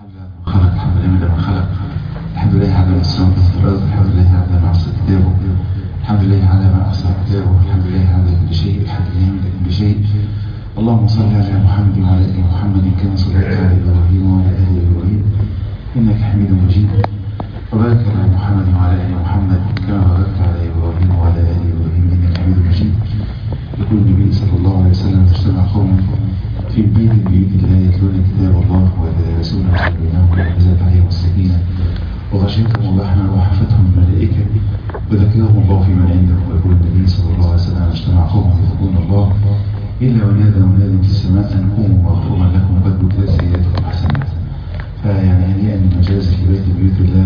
خلق الحمد لله من من خلق الحمد لله على ما السماوات والارض الحمد لله على ما احصى كتابه الحمد لله على ما احصى كتابه الحمد لله على كل شيء الحمد لله من كل شيء اللهم صل على محمد وعلى ال محمد كما صليت على ابراهيم وعلى ال ابراهيم انك حميد مجيد وبارك على محمد وعلى ال محمد كما باركت على ابراهيم وعلى ال ابراهيم انك حميد مجيد يقول النبي صلى الله عليه وسلم اجتمع قوم في بيت من بيوت الله يتلون كتاب الله ويتدارسونه بينهم ونزلت عليهم السكينه وغشيتهم الرحمه وحفتهم الملائكه وذكرهم الله في من عنده ويقول النبي صلى الله عليه وسلم اجتمع قوم يذكرون الله الا ونادى مناد في السماء ان قوموا مغفورا لكم قد بدلت سيئاتكم حسنات فيعني هنيئا للمجالس في بيت بيوت الله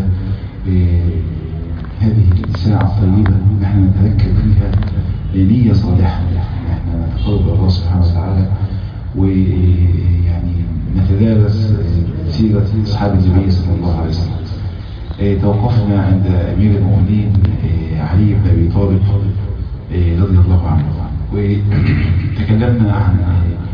بهذه الساعه الطيبه نحن نتذكر فيها لنيه صالحه نحن نتقرب الله سبحانه وتعالى ويعني نتدارس سيرة أصحاب النبي صلى الله عليه وسلم توقفنا عند أمير المؤمنين علي بن أبي طالب رضي الله عنه وتكلمنا عن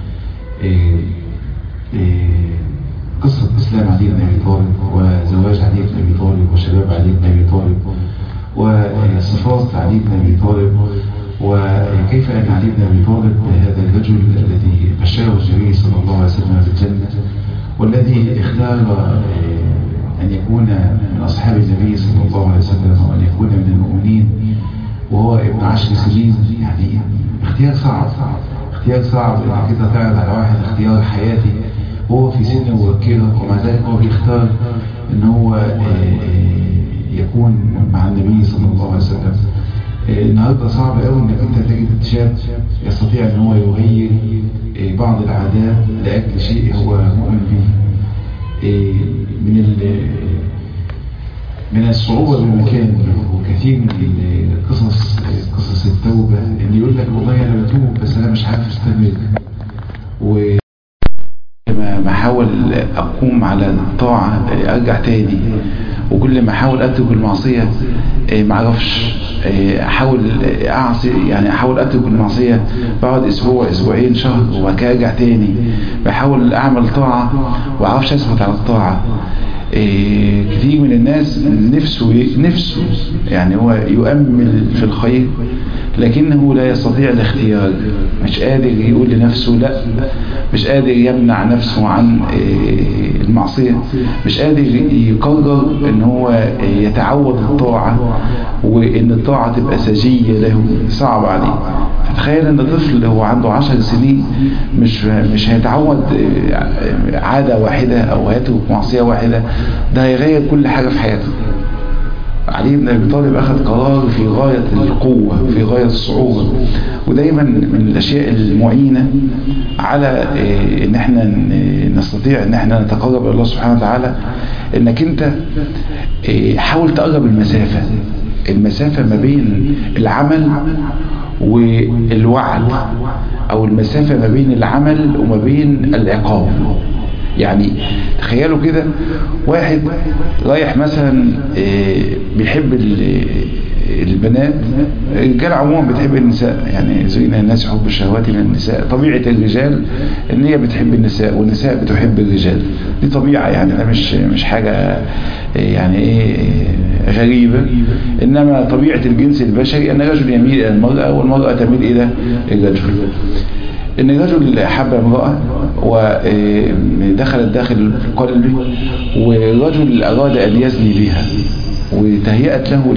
قصة إسلام علي بن أبي طالب وزواج علي بن أبي طالب وشباب علي بن أبي طالب وصفات علي بن أبي طالب وكيف أن علي بن أبي طالب هذا الرجل الذي بشره النبي صلى الله عليه وسلم بالجنة والذي اختار أن يكون من أصحاب النبي صلى الله عليه وسلم وأن يكون من المؤمنين وهو ابن عشر سنين يعني اختيار صعب اختيار صعب انك انت تعرض على واحد اختيار حياتي وهو في سن مبكرة ومع ذلك هو بيختار ان هو يكون مع النبي صلى الله عليه وسلم النهارده صعب قوي انك انت تجد شاب يستطيع ان هو يغير بعض العادات لاجل شيء هو مؤمن به من من الصعوبة بالمكان وكثير من قصص قصص التوبة اللي يقول لك والله انا بتوب بس انا مش عارف استمر و ما احاول اقوم على الطاعة ارجع تاني وكل ما احاول اترك المعصية ما اعرفش احاول اعصي يعني احاول اترك المعصية بقعد اسبوع اسبوعين شهر وبعد كده ارجع تاني بحاول اعمل طاعة واعرفش اثبت على الطاعة كثير من الناس نفسه نفسه يعني هو يؤمل في الخير لكنه لا يستطيع الاختيار مش قادر يقول لنفسه لا مش قادر يمنع نفسه عن المعصية مش قادر يقرر ان هو يتعود الطاعة وان الطاعة تبقى سجية له صعب عليه فتخيل ان طفل هو عنده عشر سنين مش مش هيتعود عادة واحدة او هيترك معصية واحدة ده هيغير كل حاجة في حياته علي بن ابي طالب اخذ قرار في غاية القوة في غاية الصعوبة ودايما من الاشياء المعينة على ان احنا نستطيع ان احنا نتقرب الى الله سبحانه وتعالى انك انت حاول تقرب المسافة المسافة ما بين العمل والوعد او المسافة ما بين العمل وما بين العقاب يعني تخيلوا كده واحد رايح مثلا بيحب البنات الرجال عموما بتحب النساء يعني زين الناس حب الشهوات من النساء طبيعة الرجال ان هي بتحب النساء والنساء بتحب الرجال دي طبيعة يعني ده مش مش حاجة يعني ايه غريبة انما طبيعة الجنس البشري ان الرجل يميل الى المرأة والمرأة تميل الى الرجل ان الرجل حب امرأة ودخلت داخل قلبه والرجل اراد ان يزني بها وتهيأت له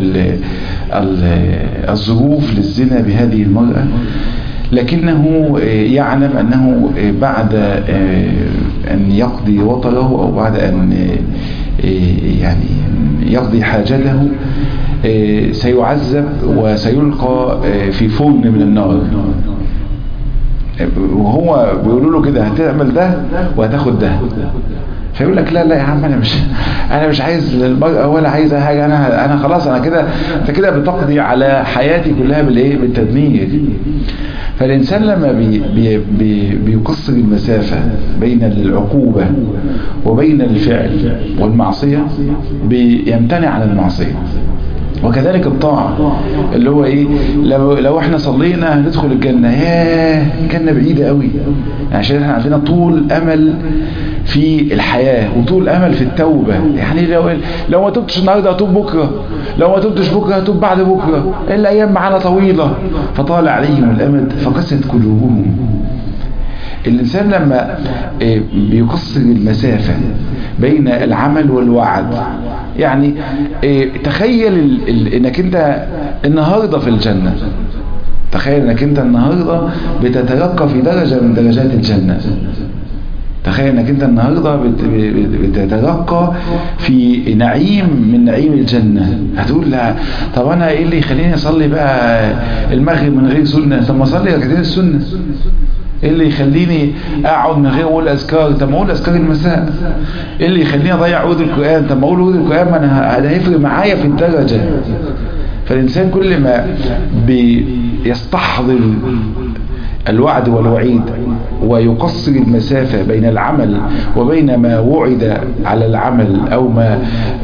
الظروف للزنا بهذه المرأة لكنه يعلم أنه بعد أن يقضي وطره أو بعد أن يعني يقضي حاجته سيعذب وسيلقى في فرن من النار وهو بيقولوا له كده هتعمل ده وهتاخد ده فيقول لك لا لا يا عم انا مش انا مش عايز المرأة ولا عايز حاجه انا انا خلاص انا كده انت كده بتقضي على حياتي كلها بالايه بالتدمير فالانسان لما بي بي بي بيقصر المسافه بين العقوبه وبين الفعل والمعصيه بيمتنع عن المعصيه وكذلك الطاعة اللي هو ايه لو, لو احنا صلينا هندخل الجنة ياه الجنة بعيدة قوي عشان احنا عندنا طول امل في الحياة وطول امل في التوبة يعني لو لو ما تبتش النهاردة هتوب بكرة لو ما تبتش بكرة هتوب بعد بكرة الايام معانا طويلة فطال عليهم الامد فقست قلوبهم الإنسان لما بيقصر المسافة بين العمل والوعد يعني تخيل انك انت النهاردة في الجنة تخيل انك انت النهاردة بتترقى في درجة من درجات الجنة تخيل انك انت النهاردة بتترقى في نعيم من نعيم الجنة هتقول لا طب انا ايه اللي يخليني اصلي بقى المغرب من غير سنة طب ما اصلي ركعتين السنة ايه اللي يخليني اقعد من غير اقول اذكار طب ما اقول اذكار المساء ايه اللي يخليني اضيع عود القران طب ما اقول عود القران ما انا ده هيفرق معايا في الدرجه فالانسان كل ما بيستحضر الوعد والوعيد ويقصر المسافة بين العمل وبين ما وعد على العمل أو ما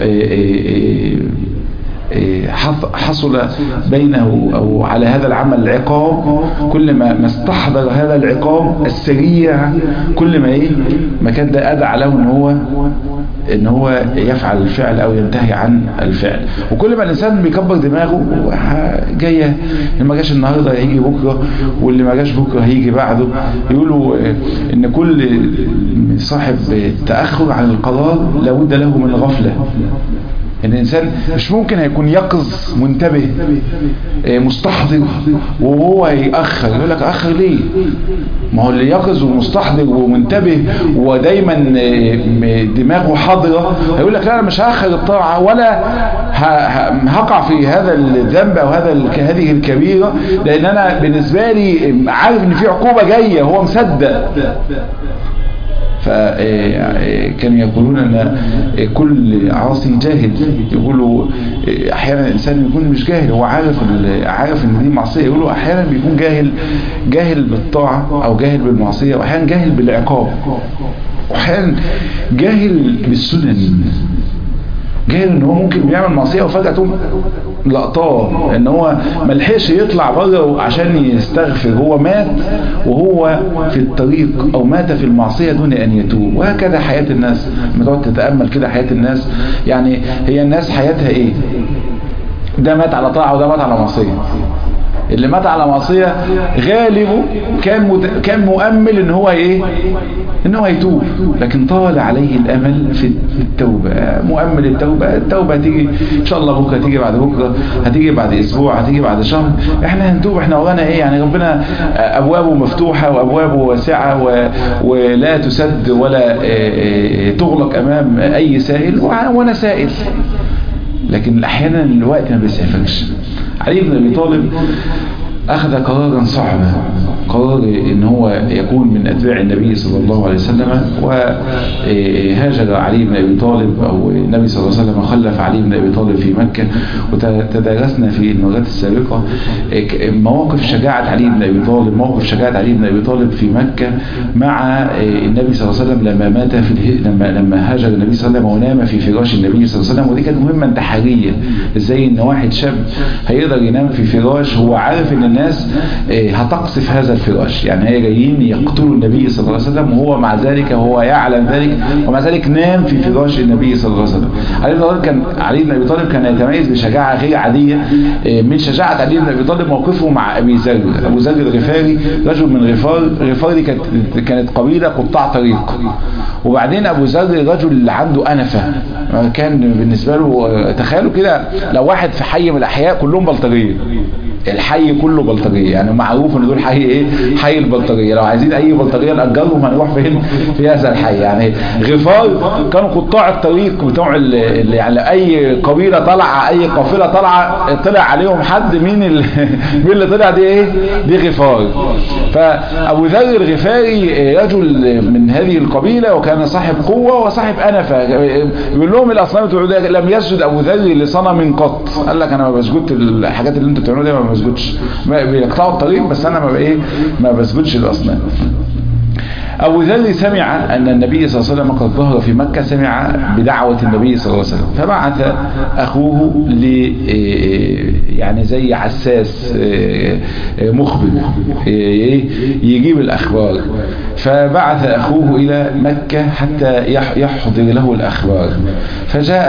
حصل بينه أو على هذا العمل عقاب كل ما استحضر هذا العقاب السريع كل ما إيه ما كان ده أدعى له إن هو ان هو يفعل الفعل او ينتهي عن الفعل وكل ما الانسان بيكبر دماغه جايه اللي ما جاش النهارده هيجي بكره واللي ما جاش بكره هيجي بعده يقولوا ان كل صاحب تاخر عن القرار لابد له من غفله ان الانسان مش ممكن هيكون يقظ منتبه مستحضر وهو يأخر يقول لك أخر ليه ما هو اللي يقظ ومستحضر ومنتبه ودايما دماغه حاضرة هيقول لك لا انا مش هأخر الطاعة ولا هقع في هذا الذنب او هذا هذه الكبيرة لان انا بالنسبة لي عارف ان في عقوبة جاية هو مصدق فكانوا يقولون ان كل عاصي جاهل يقولوا احيانا الانسان يكون مش جاهل هو عارف عارف ان دي معصيه يقولوا احيانا بيكون جاهل جاهل بالطاعه او جاهل بالمعصيه واحيانا جاهل بالعقاب واحيانا جاهل بالسنن جاهل ان هو ممكن بيعمل معصيه وفجاه تقوم لقطاه ان هو ملحقش يطلع بره عشان يستغفر هو مات وهو في الطريق او مات في المعصيه دون ان يتوب وهكذا حياه الناس لما تقعد تتامل كده حياه الناس يعني هي الناس حياتها ايه ده مات على طاعه وده مات على معصيه اللي مات على معصية غالبه كان مت... كان مؤمل ان هو ايه ان هو يتوب لكن طال عليه الامل في التوبة مؤمل التوبة التوبة هتيجي ان شاء الله بكرة هتيجي بعد بكرة هتيجي بعد اسبوع هتيجي بعد شهر احنا هنتوب احنا ورانا ايه يعني ربنا ابوابه مفتوحة وابوابه واسعة و... ولا تسد ولا تغلق امام اي سائل وانا سائل لكن احيانا الوقت ما بيسعفكش علي بن ابي طالب اخذ قرارا صعبا قرار ان هو يكون من اتباع النبي صلى الله عليه وسلم وهاجر علي بن ابي طالب او النبي صلى الله عليه وسلم خلف علي بن ابي طالب في مكة وتدارسنا في المرات السابقة مواقف شجاعة علي بن ابي طالب موقف شجاعة علي بن ابي طالب في مكة مع النبي صلى الله عليه وسلم لما مات في اله... لما لما هاجر النبي صلى الله عليه وسلم ونام في فراش النبي صلى الله عليه وسلم ودي كانت مهمة انتحارية ازاي ان واحد شاب هيقدر ينام في فراش هو عارف ان الناس هتقصف هذا الفراش يعني هي جايين يقتلوا النبي صلى الله عليه وسلم وهو مع ذلك وهو يعلم ذلك ومع ذلك نام في فراش النبي صلى الله عليه وسلم علي بن طالب كان علي بن ابي طالب كان يتميز بشجاعه غير عاديه من شجاعه علي بن ابي طالب موقفه مع ابي ذر ابو ذر الغفاري رجل من غفار غفار دي كانت كانت قبيله قطاع طريق وبعدين ابو ذر رجل عنده انفه كان بالنسبه له تخيلوا كده لو واحد في حي من الاحياء كلهم بلطجيه الحي كله بلطجيه يعني معروف ان دول حي ايه حي البلطجيه لو عايزين اي بلطجيه ناجرهم هنروح فين في هذا الحي يعني غفار كانوا قطاع الطريق بتوع اللي يعني اي قبيله طالعه اي قافله طالعه طلع عليهم حد مين ال... مين اللي طلع دي ايه دي غفار فابو ذر الغفاري رجل من هذه القبيله وكان صاحب قوه وصاحب انفه يقول لهم الاصنام لم يسجد ابو ذر لصنم قط قال لك انا ما بسجدت الحاجات اللي انتوا بتعملوها دي ما بسجدش بيقطعوا الطريق بس انا ما ايه ما بسجدش الاصنام أبو ذر سمع أن النبي صلى الله عليه وسلم قد ظهر في مكة سمع بدعوة النبي صلى الله عليه وسلم فبعث أخوه ل يعني زي عساس مخبر يجيب الأخبار فبعث أخوه إلى مكة حتى يحضر له الأخبار فجاء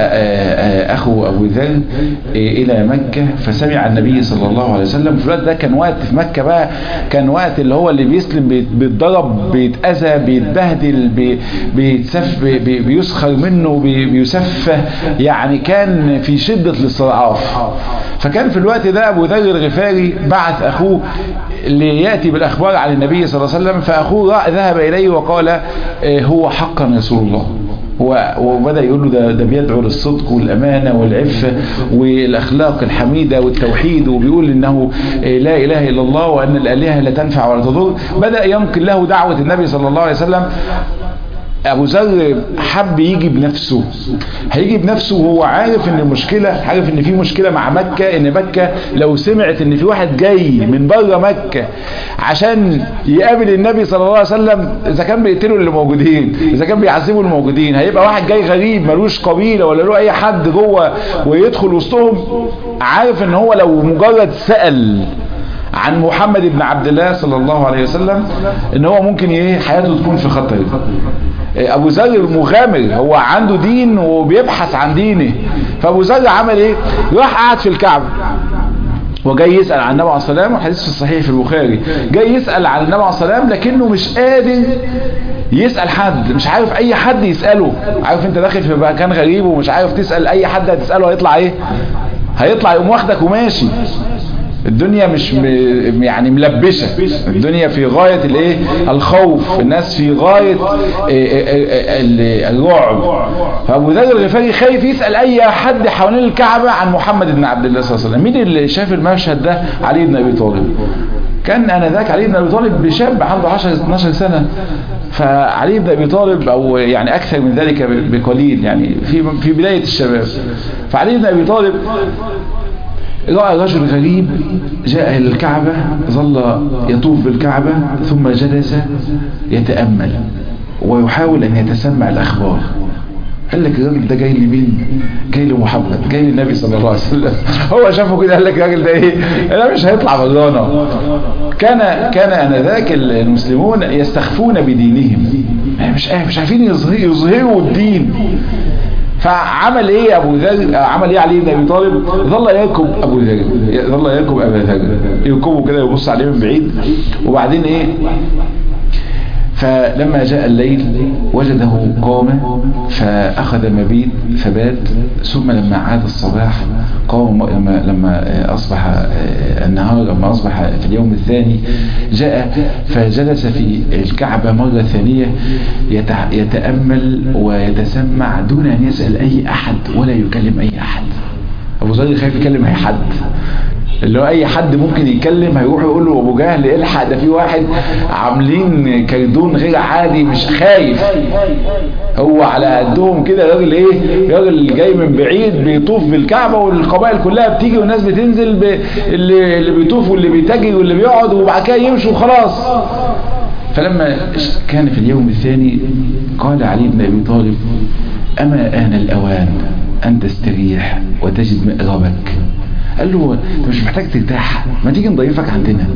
أخو أبو ذر إلى مكة فسمع النبي صلى الله عليه وسلم في الوقت ده كان وقت في مكة بقى كان وقت اللي هو اللي بيسلم بيتضرب بيتأذى بيتبهدل بيتسف بيسخر منه بيسفه يعني كان في شدة الاستضعاف فكان في الوقت ده أبو ذر الغفاري بعث أخوه ليأتي بالأخبار عن النبي صلى الله عليه وسلم فأخوه ذهب إليه وقال هو حقا رسول الله وبدأ يقول له ده, ده بيدعو للصدق والأمانة والعفة والأخلاق الحميدة والتوحيد وبيقول إنه لا إله إلا الله وأن الآلهة لا تنفع ولا تضر بدأ ينقل له دعوة النبي صلى الله عليه وسلم ابو ذر حب يجي بنفسه هيجي بنفسه وهو عارف ان المشكله عارف ان في مشكله مع مكه ان مكه لو سمعت ان في واحد جاي من بره مكه عشان يقابل النبي صلى الله عليه وسلم اذا كان بيقتلوا اللي موجودين اذا كان بيعذبوا الموجودين هيبقى واحد جاي غريب ملوش قبيله ولا له اي حد جوه ويدخل وسطهم عارف ان هو لو مجرد سال عن محمد بن عبد الله صلى الله عليه وسلم ان هو ممكن ايه حياته تكون في خطر ابو ذر مغامر هو عنده دين وبيبحث عن دينه فابو ذر عمل ايه راح قعد في الكعبه وجاي يسأل عن النبي عليه الصلاة والسلام وحديث في الصحيح في البخاري جاي يسأل عن النبي عليه الصلاة والسلام لكنه مش قادر يسأل حد مش عارف اي حد يسأله عارف انت داخل في مكان غريب ومش عارف تسأل اي حد هتسأله هيطلع ايه هيطلع يقوم واخدك وماشي الدنيا مش م... يعني ملبشة الدنيا في غاية الايه الخوف الناس في غاية الرعب فابو ذر الغفاري خايف يسأل اي حد حوالين الكعبة عن محمد بن عبد الله صلى الله عليه وسلم مين اللي شاف المشهد ده علي بن ابي طالب كان انذاك علي بن ابي طالب بشاب عنده 10 12 سنة فعلي بن ابي طالب او يعني اكثر من ذلك بقليل يعني في في بداية الشباب فعلي بن ابي طالب رأى رجل غريب جاء إلى الكعبة ظل يطوف بالكعبة ثم جلس يتأمل ويحاول أن يتسمع الأخبار قال لك الراجل ده جاي لمين جاي لمحمد جاي للنبي صلى الله عليه وسلم هو شافه كده قال لك الراجل ده ايه ده مش هيطلع برانا كان كان انذاك المسلمون يستخفون بدينهم مش مش عارفين يظهروا الدين فعمل ايه ابو ذر عمل ايه علي بن ابي طالب ظل يركب ابو ذر ظل يركب ابا ذر يركبه كده يبص عليه من بعيد وبعدين ايه فلما جاء الليل وجده قام فأخذ مبيت فبات ثم لما عاد الصباح قام لما, لما أصبح النهار لما أصبح في اليوم الثاني جاء فجلس في الكعبة مرة ثانية يتأمل ويتسمع دون أن يسأل أي أحد ولا يكلم أي أحد أبو ذر خايف يكلم أي حد اللي هو اي حد ممكن يتكلم هيروح يقول له ابو جهل الحق ده في واحد عاملين كيدون غير عادي مش خايف هو على قدهم كده راجل ايه راجل جاي من بعيد بيطوف بالكعبه والقبائل كلها بتيجي والناس بتنزل ب... اللي اللي بيطوف واللي بيتجي واللي بيقعد وبعد كده يمشوا وخلاص فلما كان في اليوم الثاني قال علي بن ابي طالب اما ان الاوان ان تستريح وتجد مأربك قال له انت مش محتاج ترتاح ما تيجي نضيفك عندنا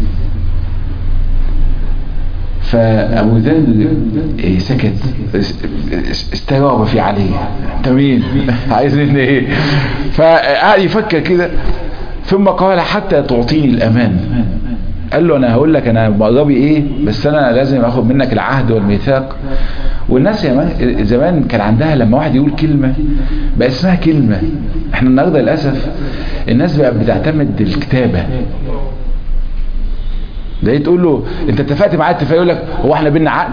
فابو ذر سكت استجاب في عليه انت مين عايز مني ايه فقعد يفكر كده ثم قال حتى تعطيني الامان قال له انا هقول لك انا مقربي ايه بس انا لازم اخد منك العهد والميثاق والناس زمان كان عندها لما واحد يقول كلمة بقى اسمها كلمة احنا النهاردة للأسف الناس بقى بتعتمد الكتابة ده تقول له انت اتفقت معاه اتفاق يقول لك هو احنا بينا عقد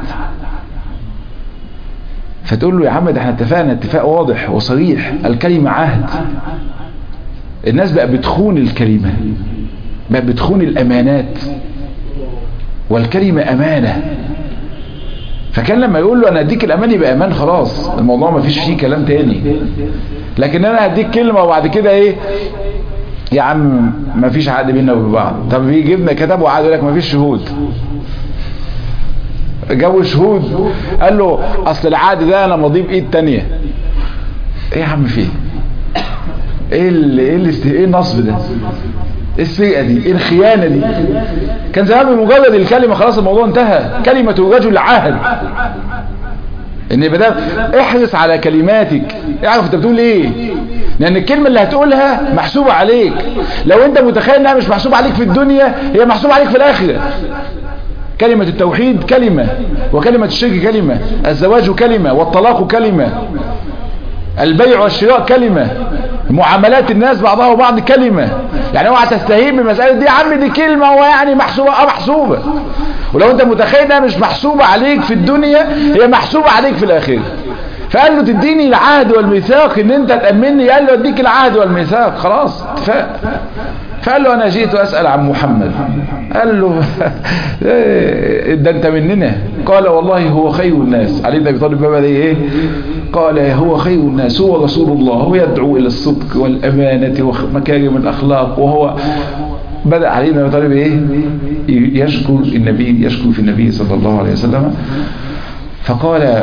فتقول له يا عم ده احنا اتفقنا اتفاق واضح وصريح الكلمة عهد الناس بقى بتخون الكلمة بقى بتخون الامانات والكلمة امانة فكان لما يقول له انا اديك الامان يبقى امان خلاص الموضوع ما فيش فيه كلام تاني لكن انا هديك كلمة وبعد كده ايه يا عم ما فيش عقد بيننا وبين بعض طب بيجيبنا كتب وعقد يقول لك ما فيش شهود جابوا شهود قال له اصل العقد ده انا ماضيه بايد تانية ايه يا عم فيه ايه ال ايه ال ايه النصب ده ايه السرقه دي ايه الخيانه دي كان زمان بمجرد الكلمه خلاص الموضوع انتهى كلمه الرجل عهد ان بدل احرص على كلماتك اعرف انت بتقول ايه لان الكلمه اللي هتقولها محسوبه عليك لو انت متخيل انها مش محسوبه عليك في الدنيا هي محسوبه عليك في الاخره كلمة التوحيد كلمة وكلمة الشرك كلمة الزواج كلمة والطلاق كلمة البيع والشراء كلمة معاملات الناس بعضها وبعض كلمة يعني اوعى تستهين بالمسألة دي يا عم دي كلمة ويعني محسوبة اه محسوبة ولو انت متخيل انها مش محسوبة عليك في الدنيا هي محسوبة عليك في الاخرة فقال له تديني العهد والميثاق ان انت تأمني قال له اديك العهد والميثاق خلاص اتفاق فقال له انا جيت اسأل عن محمد قال له ده انت مننا قال والله هو خير الناس علي بن ابي طالب بابا ايه قال هو خير الناس هو رسول الله هو يدعو الى الصدق والامانة ومكارم الاخلاق وهو بدأ علي بن ابي طالب ايه يشكو النبي يشكو في النبي صلى الله عليه وسلم فقال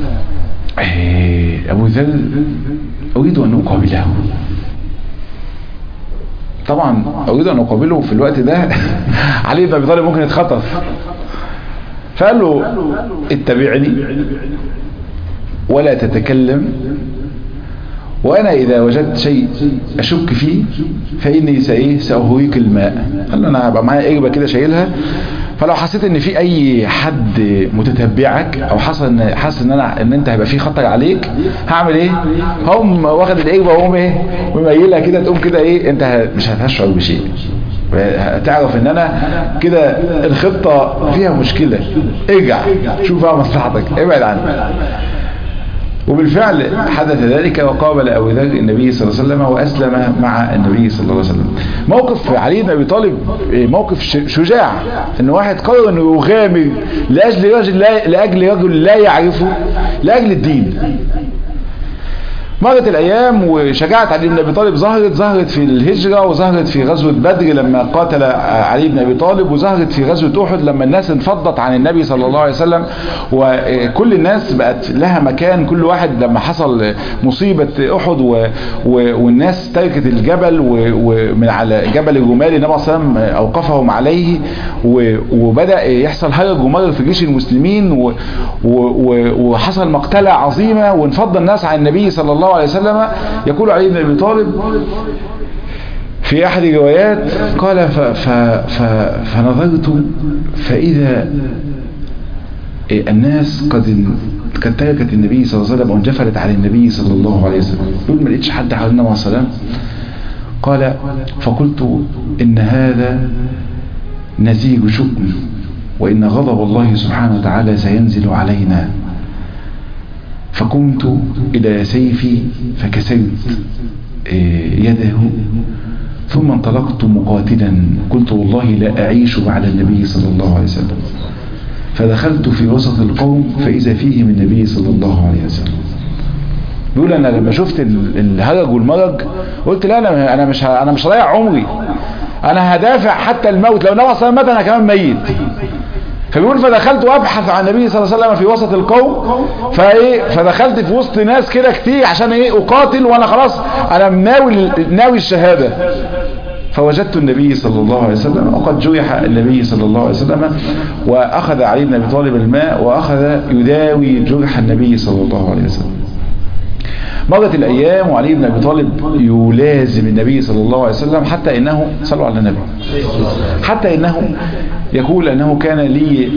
ابو ذر اريد ان اقابله طبعا اريد ان اقابله في الوقت ده علي بن ابي طالب ممكن يتخطف فقال له اتبعني ولا تتكلم وانا اذا وجدت شيء اشك فيه فاني سايه ساهويك الماء قال له انا هبقى معايا قربه كده شايلها فلو حسيت ان في اي حد متتبعك او حصل ان حاسس ان انا ان انت هيبقى في خطر عليك هعمل ايه هم واخد القربه وهم ايه مميلها كده تقوم كده ايه انت مش هتشعر بشيء تعرف ان انا كده الخطة فيها مشكلة ارجع شوف بقى مصلحتك ابعد عني وبالفعل حدث ذلك وقابل أبو ذر النبي صلى الله عليه وسلم وأسلم مع النبي صلى الله عليه وسلم موقف علي بن أبي طالب موقف شجاع ان واحد قرر انه يغامر لأجل رجل لا لأجل رجل لا يعرفه لأجل الدين مرت الايام وشجاعة علي بن ابي طالب ظهرت ظهرت في الهجرة وظهرت في غزوة بدر لما قاتل علي بن ابي طالب وظهرت في غزوة احد لما الناس انفضت عن النبي صلى الله عليه وسلم وكل الناس بقت لها مكان كل واحد لما حصل مصيبة احد و... و... والناس تركت الجبل و... ومن على جبل الرمال النبي صلى الله عليه وسلم اوقفهم عليه و... وبدأ يحصل هرج ومرر في جيش المسلمين و... و... وحصل مقتلة عظيمة وانفض الناس عن النبي صلى الله الله عليه وسلم يقول علي بن ابي طالب في احد الروايات قال ف ف ف فنظرت فاذا الناس قد قد تركت النبي صلى الله عليه وسلم وانجفلت على النبي صلى الله عليه وسلم يقول ما لقيتش حد حوالينا مع السلام قال فقلت ان هذا نزيج شؤم وان غضب الله سبحانه وتعالى سينزل علينا فقمت إلى سيفي فكسرت يده ثم انطلقت مقاتلا قلت والله لا أعيش بعد النبي صلى الله عليه وسلم فدخلت في وسط القوم فإذا فيهم النبي صلى الله عليه وسلم بيقول انا لما شفت الهرج والمرج قلت لا انا انا مش انا مش هضيع عمري انا هدافع حتى الموت لو نبي صلى مات انا كمان ميت فبيقول فدخلت وابحث عن النبي صلى الله عليه وسلم في وسط القوم فايه فدخلت في وسط ناس كده كتير عشان ايه اقاتل وانا خلاص انا ناوي ناوي الشهاده فوجدت النبي صلى الله عليه وسلم وقد جويح النبي صلى الله عليه وسلم واخذ علي بن ابي طالب الماء واخذ يداوي جرح النبي صلى الله عليه وسلم مرت الأيام وعلي بن أبي طالب يلازم النبي صلى الله عليه وسلم حتى إنه صلوا على النبي حتى إنه يقول أنه كان لي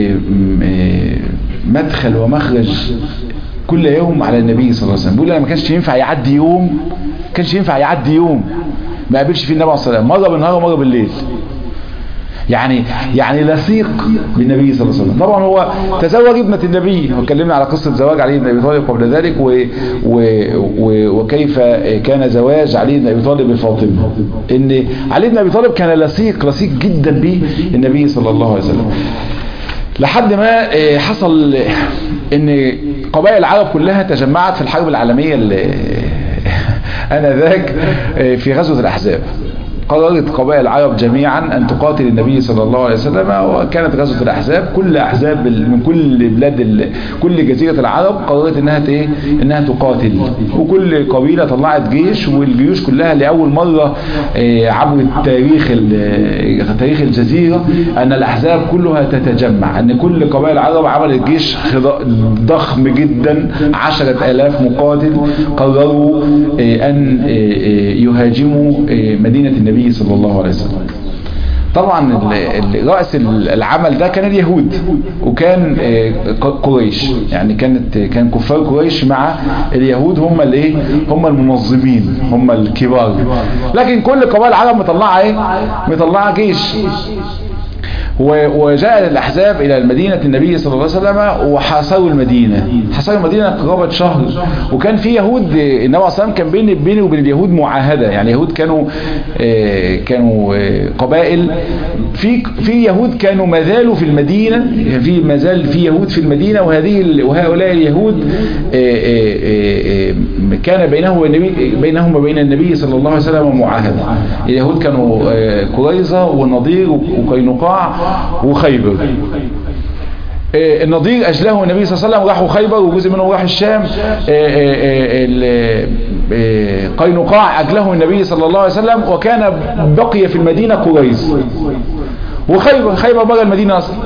مدخل ومخرج كل يوم على النبي صلى الله عليه وسلم بيقول أنا ما كانش ينفع يعدي يوم كانش ينفع يعدي يوم ما قابلش فيه النبي صلى الله عليه وسلم مرة بالنهار ومرة بالليل يعني يعني لصيق بالنبي صلى الله عليه وسلم طبعا هو تزوج ابنة النبي واتكلمنا على قصة زواج علي بن ابي طالب قبل ذلك و و و وكيف كان زواج علي بن ابي طالب بفاطمة ان علي بن ابي طالب كان لصيق لصيق جدا بالنبي صلى الله عليه وسلم لحد ما حصل ان قبائل العرب كلها تجمعت في الحرب العالمية اللي انا ذاك في غزوة الاحزاب قررت قبائل العرب جميعا أن تقاتل النبي صلى الله عليه وسلم وكانت غزوة الأحزاب كل أحزاب من كل بلاد كل جزيرة العرب قررت إنها إيه إنها تقاتل وكل قبيلة طلعت جيش والجيوش كلها لأول مرة عبر التاريخ تاريخ الجزيرة أن الأحزاب كلها تتجمع أن كل قبائل العرب عملت جيش ضخم جدا عشرة آلاف مقاتل قرروا أن يهاجموا مدينة النبي صلى الله عليه وسلم طبعا رأس العمل ده كان اليهود وكان قريش يعني كانت كان كفار قريش مع اليهود هم الايه هم المنظمين هم الكبار لكن كل قبائل العرب مطلعه ايه مطلعه جيش وجاء الأحزاب إلى المدينة النبي صلى الله عليه وسلم وحاصروا المدينة حاصروا المدينة قرابة شهر وكان في يهود النبي صلى الله عليه وسلم كان بين بينه وبين اليهود معاهدة يعني يهود كانوا كانوا قبائل في في يهود كانوا ما زالوا في المدينة في ما زال في يهود في المدينة وهذه وهؤلاء اليهود كان بينه والنبي بينهم وبين النبي صلى الله عليه وسلم معاهدة اليهود كانوا قريظة والنضير وقينقاع وخيبر النضير أجله النبي صلى الله عليه وسلم راحوا خيبر وجزء منهم راح الشام قينقاع أجله النبي صلى الله عليه وسلم وكان بقي في المدينة قريظ وخيبر خيبر بقى المدينة أصلا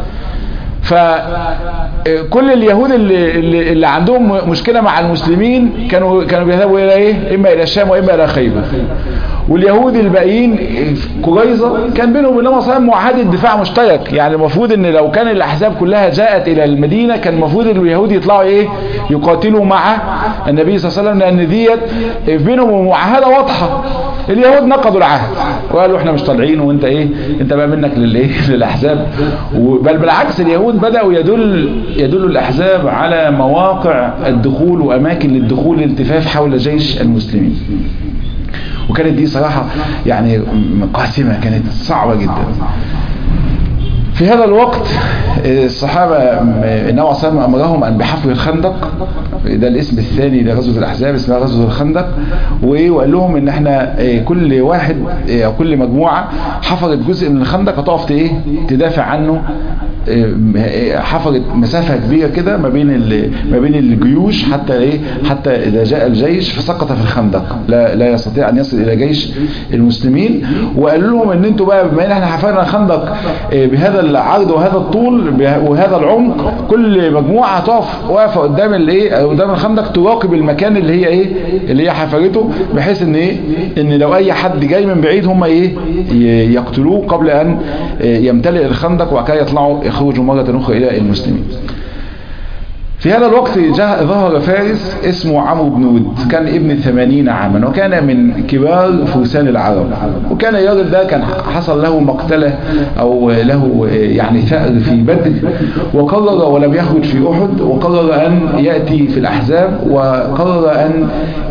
فكل اليهود اللي, اللي عندهم مشكلة مع المسلمين كانوا كانوا بيذهبوا الى ايه اما الى الشام واما الى خيبر واليهود الباقيين قريظه كان بينهم وبين النبي صلى الله عليه وسلم معاهده دفاع مشترك يعني المفروض ان لو كان الاحزاب كلها جاءت الى المدينه كان المفروض اليهود يطلعوا ايه يقاتلوا مع النبي صلى الله عليه وسلم لان ديت بينهم معاهده واضحه اليهود نقضوا العهد وقالوا احنا مش طالعين وانت ايه انت بقى منك للايه للاحزاب بل بالعكس اليهود بداوا يدل يدل الاحزاب على مواقع الدخول واماكن للدخول للالتفاف حول جيش المسلمين وكانت دي صراحة يعني قاسمة كانت صعبة جدا في هذا الوقت الصحابة النبي عليه الصلاة أمرهم أن بحفر الخندق ده الاسم الثاني لغزوة الأحزاب اسمها غزوة الخندق وقال لهم ان احنا كل واحد او كل مجموعة حفرت جزء من الخندق هتقف ايه تدافع عنه حفرت مسافة كبيرة كده ما بين ما بين الجيوش حتى ايه حتى اذا جاء الجيش فسقط في الخندق لا لا يستطيع ان يصل الى جيش المسلمين وقالوا لهم ان انتوا بقى بما ان احنا حفرنا الخندق بهذا العرض وهذا الطول وهذا العمق كل مجموعة هتقف واقفة قدام الايه قدام الخندق تراقب المكان اللي هي ايه اللي هي حفرته بحيث ان ايه ان لو اي حد جاي من بعيد هم ايه يقتلوه قبل ان يمتلئ الخندق وبعد كده يطلعوا يخرجوا مرة اخرى الى المسلمين في هذا الوقت جاء ظهر فارس اسمه عمرو بن ود كان ابن ثمانين عاما وكان من كبار فرسان العرب وكان الراجل ده كان حصل له مقتلة او له يعني ثأر في بدر وقرر ولم يخرج في احد وقرر ان يأتي في الاحزاب وقرر ان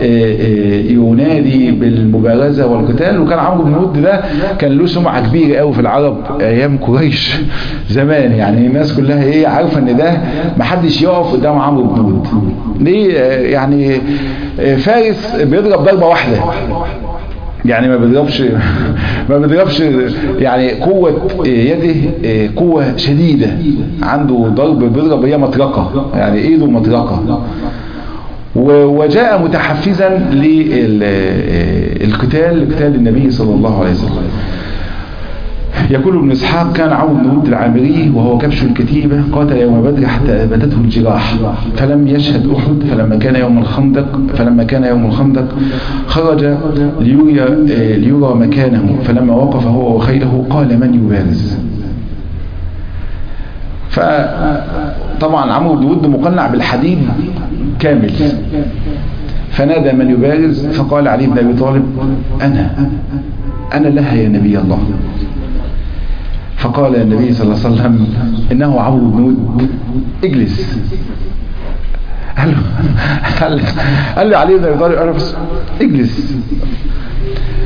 ينادي بالمبارزة والقتال وكان عمرو بن ود ده كان له سمعة كبيرة قوي في العرب ايام قريش زمان يعني الناس كلها ايه عارفة ان ده محدش يقف قدام عمرو بن ود ليه يعني فارس بيضرب ضربة واحدة يعني ما بيضربش ما بيضربش يعني قوة يده قوة شديدة عنده ضرب بيضرب هي مطرقة يعني ايده مطرقة وجاء متحفزا للقتال لقتال النبي صلى الله عليه وسلم يقول ابن اسحاق كان عمرو بن ود العامري وهو كبش الكتيبة قاتل يوم بدر حتى أبدته الجراح فلم يشهد أحد فلما كان يوم الخندق فلما كان يوم الخندق خرج ليرى, ليرى مكانه فلما وقف هو وخيله قال من يبارز فطبعا عمرو بن ود مقنع بالحديد كامل فنادى من يبارز فقال علي بن أبي طالب أنا أنا لها يا نبي الله فقال النبي صلى الله عليه وسلم إنه عمرو بن ود اجلس قال له قال, قال لي علي بن أبي طالب أنا بس اجلس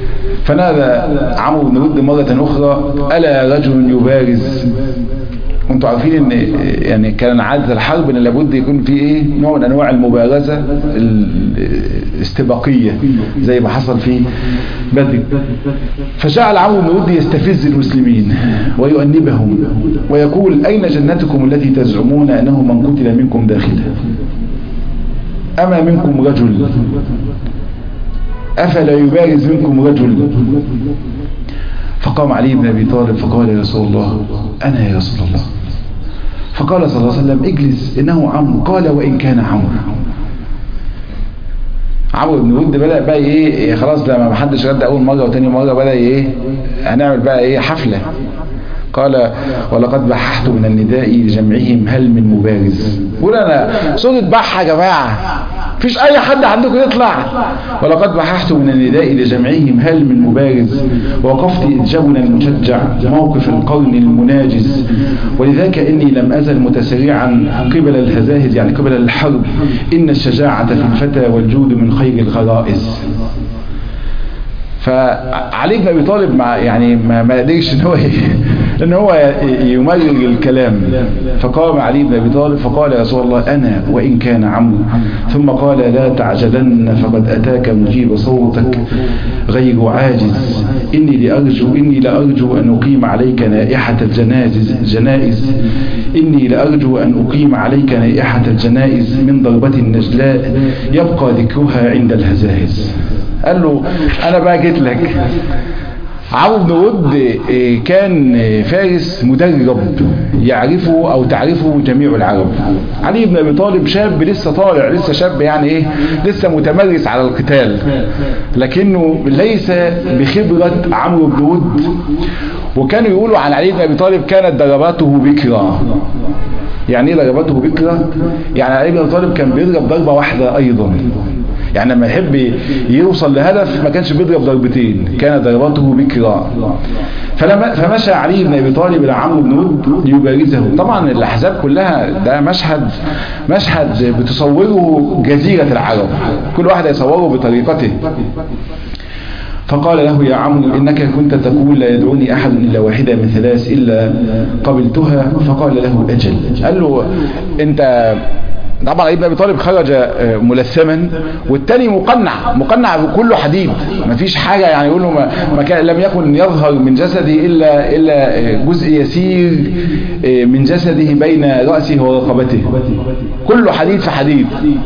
فنادى عمرو بن ود مرة أخرى ألا رجل يبارز وانتوا عارفين ان يعني كان عادة الحرب ان لابد يكون في ايه نوع من انواع المبارزة الاستباقية زي ما حصل في بدر فجعل عمرو بن ود يستفز المسلمين ويؤنبهم ويقول اين جنتكم التي تزعمون انه من قتل منكم داخلها اما منكم رجل افلا يبارز منكم رجل فقام علي بن ابي طالب فقال يا رسول الله انا يا رسول الله فقال صلى الله عليه وسلم اجلس انه عمرو قال وان كان عمرو عمرو بن ود بدأ بقى ايه خلاص لما ما حدش رد اول مرة وتاني مرة بدأ ايه هنعمل بقى ايه حفلة قال ولقد بححت من النداء لجمعهم هل من مبارز قول انا صوت بح يا جماعة فيش اي حد عندكم يطلع ولقد بححت من النداء لجمعهم هل من مبارز وقفت جبنا المشجع موقف القرن المناجز ولذلك اني لم ازل متسرعا قبل الهزاهز يعني قبل الحرب ان الشجاعة في الفتى والجود من خير الغرائز فعلي بن ابي طالب مع يعني ما ما قدرش ان هو ان هو يمرر الكلام فقام علي بن ابي طالب فقال يا رسول الله انا وان كان عمرو ثم قال لا تعجلن فقد اتاك مجيب صوتك غير عاجز اني لارجو اني لارجو ان اقيم عليك نائحه الجنائز جنائز اني لارجو ان اقيم عليك نائحه الجنائز من ضربه نجلاء يبقى ذكرها عند الهزائز قال له انا بقى جيت لك عمرو بن ود كان فارس مدرب يعرفه او تعرفه جميع العرب علي بن ابي طالب شاب لسه طالع لسه شاب يعني ايه لسه متمرس على القتال لكنه ليس بخبرة عمرو بن ود وكانوا يقولوا عن علي بن ابي طالب كانت ضرباته بكرة يعني ايه ضرباته بكرة يعني علي بن ابي طالب كان بيضرب ضربة واحدة ايضا يعني لما يحب يوصل لهدف ما كانش بيضرب ضربتين كان ضرباته بكرة فلما فمشى علي بن ابي طالب الى عمرو بن ود ليبارزه طبعا الاحزاب كلها ده مشهد مشهد بتصوره جزيرة العرب كل واحد يصوره بطريقته فقال له يا عمرو إنك كنت تقول لا يدعوني أحد إلا واحدة من ثلاث إلا قبلتها فقال له أجل قال له أنت طبعا ابن ابي طالب خرج ملثما والتاني مقنع مقنع كله حديد ما فيش حاجة يعني يقول له ما, ما كان لم يكن يظهر من جسده إلا, إلا جزء يسير من جسده بين رأسه ورقبته كله حديد في حديد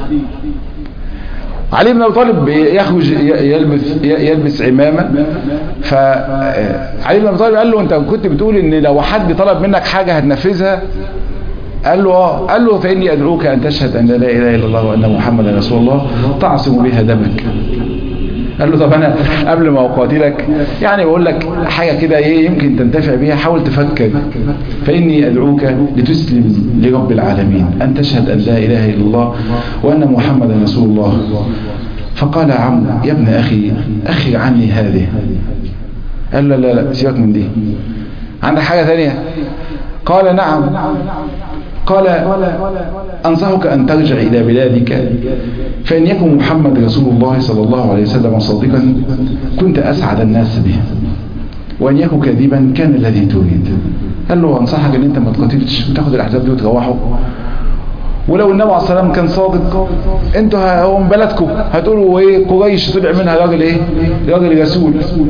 علي بن ابي طالب يخرج يلبس يلبس عمامه فعلي بن ابي طالب قال له انت كنت بتقول ان لو حد طلب منك حاجه هتنفذها قال له اه قال له فاني ادعوك ان تشهد ان لا اله الا الله وان محمدا رسول الله تعصم بها دمك قال له طب انا قبل ما اقاتلك يعني بقول لك حاجه كده ايه يمكن تنتفع بيها حاول تفكر فاني ادعوك لتسلم لرب العالمين ان تشهد ان لا اله الا الله وان محمدا رسول الله فقال عمرو يا ابن اخي اخي عني هذه قال لا لا لا سيبك من دي عندك حاجه ثانيه قال نعم قال أنصحك أن ترجع إلى بلادك فإن يكن محمد رسول الله صلى الله عليه وسلم صادقا كنت أسعد الناس به وإن يكن كاذبا كان الذي تريد قال له أنصحك أن أنت ما تقاتلش وتاخد الأحزاب دي وتروحوا ولو النبي عليه الصلاه والسلام كان صادق انتوا هو من بلدكم هتقولوا ايه قريش طلع منها راجل ايه راجل رسول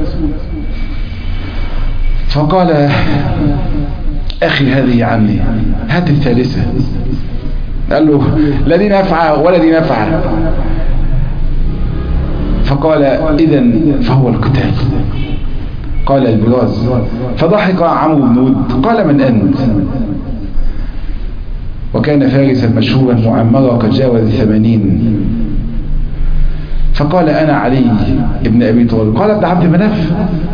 فقال أخي هذه عني هات الثالثة قال له لا دي نفعة ولا دي نفعة فقال إذا فهو القتال قال البراز فضحك عمرو بن ود قال من أنت وكان فارسا مشهورا معمرا قد جاوز الثمانين فقال أنا علي ابن أبي طالب قال ابن عبد مناف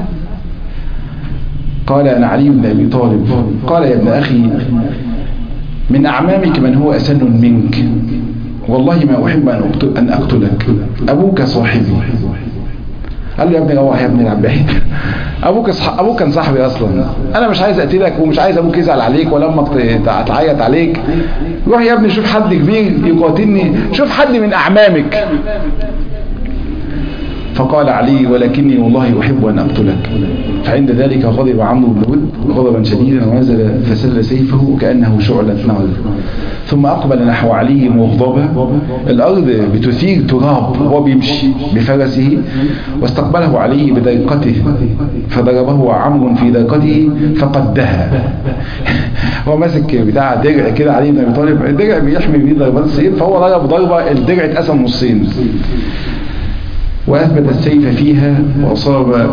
قال أنا علي بن أبي طالب قال يا ابن أخي من أعمامك من هو أسن منك والله ما أحب أن, أقتل أن أقتلك أبوك صاحبي قال له يا ابني روح يا ابني العب بعيد ابوك صح... ابوك كان صاحبي اصلا انا مش عايز اقتلك ومش عايز ابوك يزعل عليك ولا امك تعيط عليك روح يا ابني شوف حد كبير يقاتلني شوف حد من اعمامك فقال علي ولكني والله أحب أن أقتلك فعند ذلك غضب عمرو بن ود غضبا شديدا ونزل فسل سيفه وكأنه شعلة نار ثم أقبل نحو علي مغضبا الأرض بتثير تراب وهو بيمشي بفرسه واستقبله علي بدرقته فضربه عمرو في درقته فقدها هو ماسك بتاع درع كده علي بن ابي طالب الدرع بيحمي بيه ضربات السيف فهو ضرب ضربه الدرع اتقسم نصين وأثبت السيف فيها وأصاب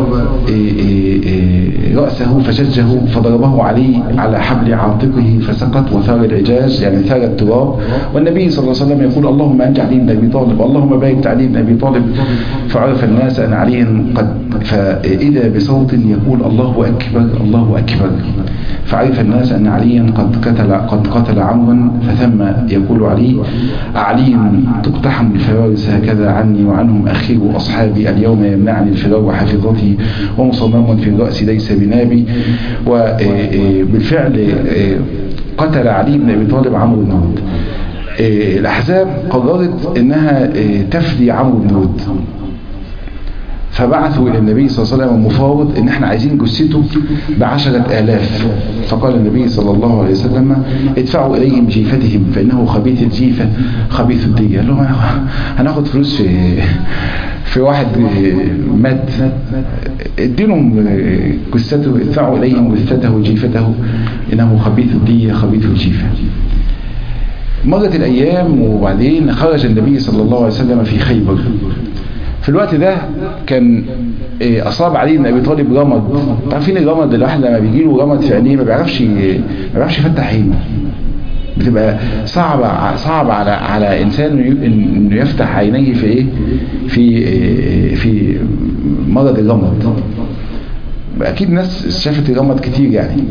رأسه فشجه فضربه علي على حبل عاتقه فسقط وثار العجاج يعني ثار التراب والنبي صلى الله عليه وسلم يقول اللهم أنت علي بن أبي طالب اللهم بارك علي بن أبي طالب فعرف الناس أن علي قد فإذا بصوت يقول الله أكبر الله أكبر فعرف الناس أن عليا قد قتل قد قتل عمرا فثم يقول علي أعلي تقتحم الفوارس هكذا عني وعنهم أخير أصحابي اليوم يمنعني الفرار وحافظتي ومصمم في الرأس ليس بنابي وبالفعل قتل علي بن أبي طالب عمرو بن ود الأحزاب قررت أنها تفدي عمرو بن ود فبعثوا إلى النبي صلى الله عليه وسلم مفاوض إن احنا عايزين جثته بعشرة آلاف فقال النبي صلى الله عليه وسلم ادفعوا إليهم جيفتهم فإنه خبيث الجيفة خبيث الدية قال لهم هناخد فلوس في في واحد مات ادينهم جثته ادفعوا إليهم جثته وجيفته إنه خبيث الدية خبيث الجيفة مرت الأيام وبعدين خرج النبي صلى الله عليه وسلم في خيبر في الوقت ده كان اصاب علي بن ابي طالب رمد عارفين الرمد الواحد لما بيجي له رمد في عينيه ما بيعرفش ما بيعرفش يفتح عينه بتبقى صعبة صعب على على انسان انه يفتح عينيه في ايه في في مرض الرمد اكيد ناس شافت الرمد كتير يعني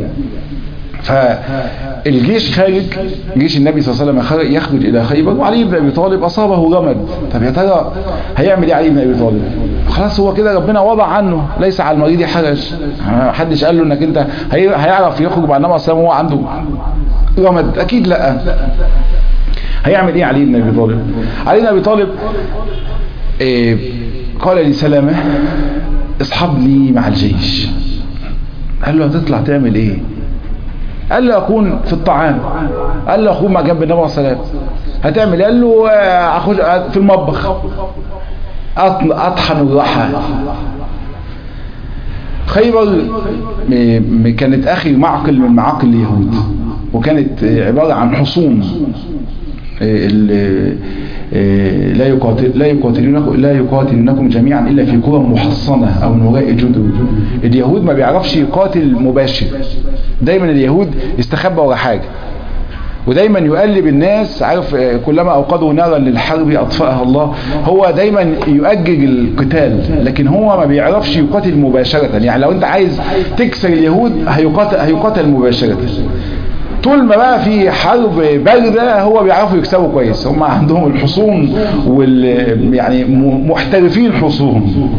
فالجيش خارج جيش النبي صلى الله عليه وسلم يخرج الى خيبر وعلي بن ابي طالب اصابه رمد طب يا ترى هيعمل ايه علي بن ابي طالب خلاص هو كده ربنا وضع عنه ليس على المريض حرج محدش قال له انك انت هيعرف يخرج مع النبي صلى الله عليه وسلم وهو عنده رمد اكيد لا هيعمل ايه علي بن ابي طالب علي بن ابي طالب إيه قال لسلامه اصحبني مع الجيش قال له هتطلع تعمل ايه قال له أكون في الطعام قال له أكون مع جنب النبي عليه الصلاة هتعمل قال له أخش في المطبخ أطحن الرحى خيبر كانت أخي معقل من معاقل اليهود وكانت عبارة عن حصون لا يقاتل لا يقاتلونكم لا يقاتلونكم جميعا الا في قرى محصنه او من وراء جدر اليهود ما بيعرفش يقاتل مباشر دايما اليهود يستخبى ورا حاجه ودايما يقلب الناس عارف كلما اوقدوا نارا للحرب اطفاها الله هو دايما يؤجج القتال لكن هو ما بيعرفش يقاتل مباشره يعني لو انت عايز تكسر اليهود هيقاتل هيقاتل مباشره طول ما بقى في حرب باردة هو بيعرفوا يكسبوا كويس هم عندهم الحصون وال يعني محترفين حصون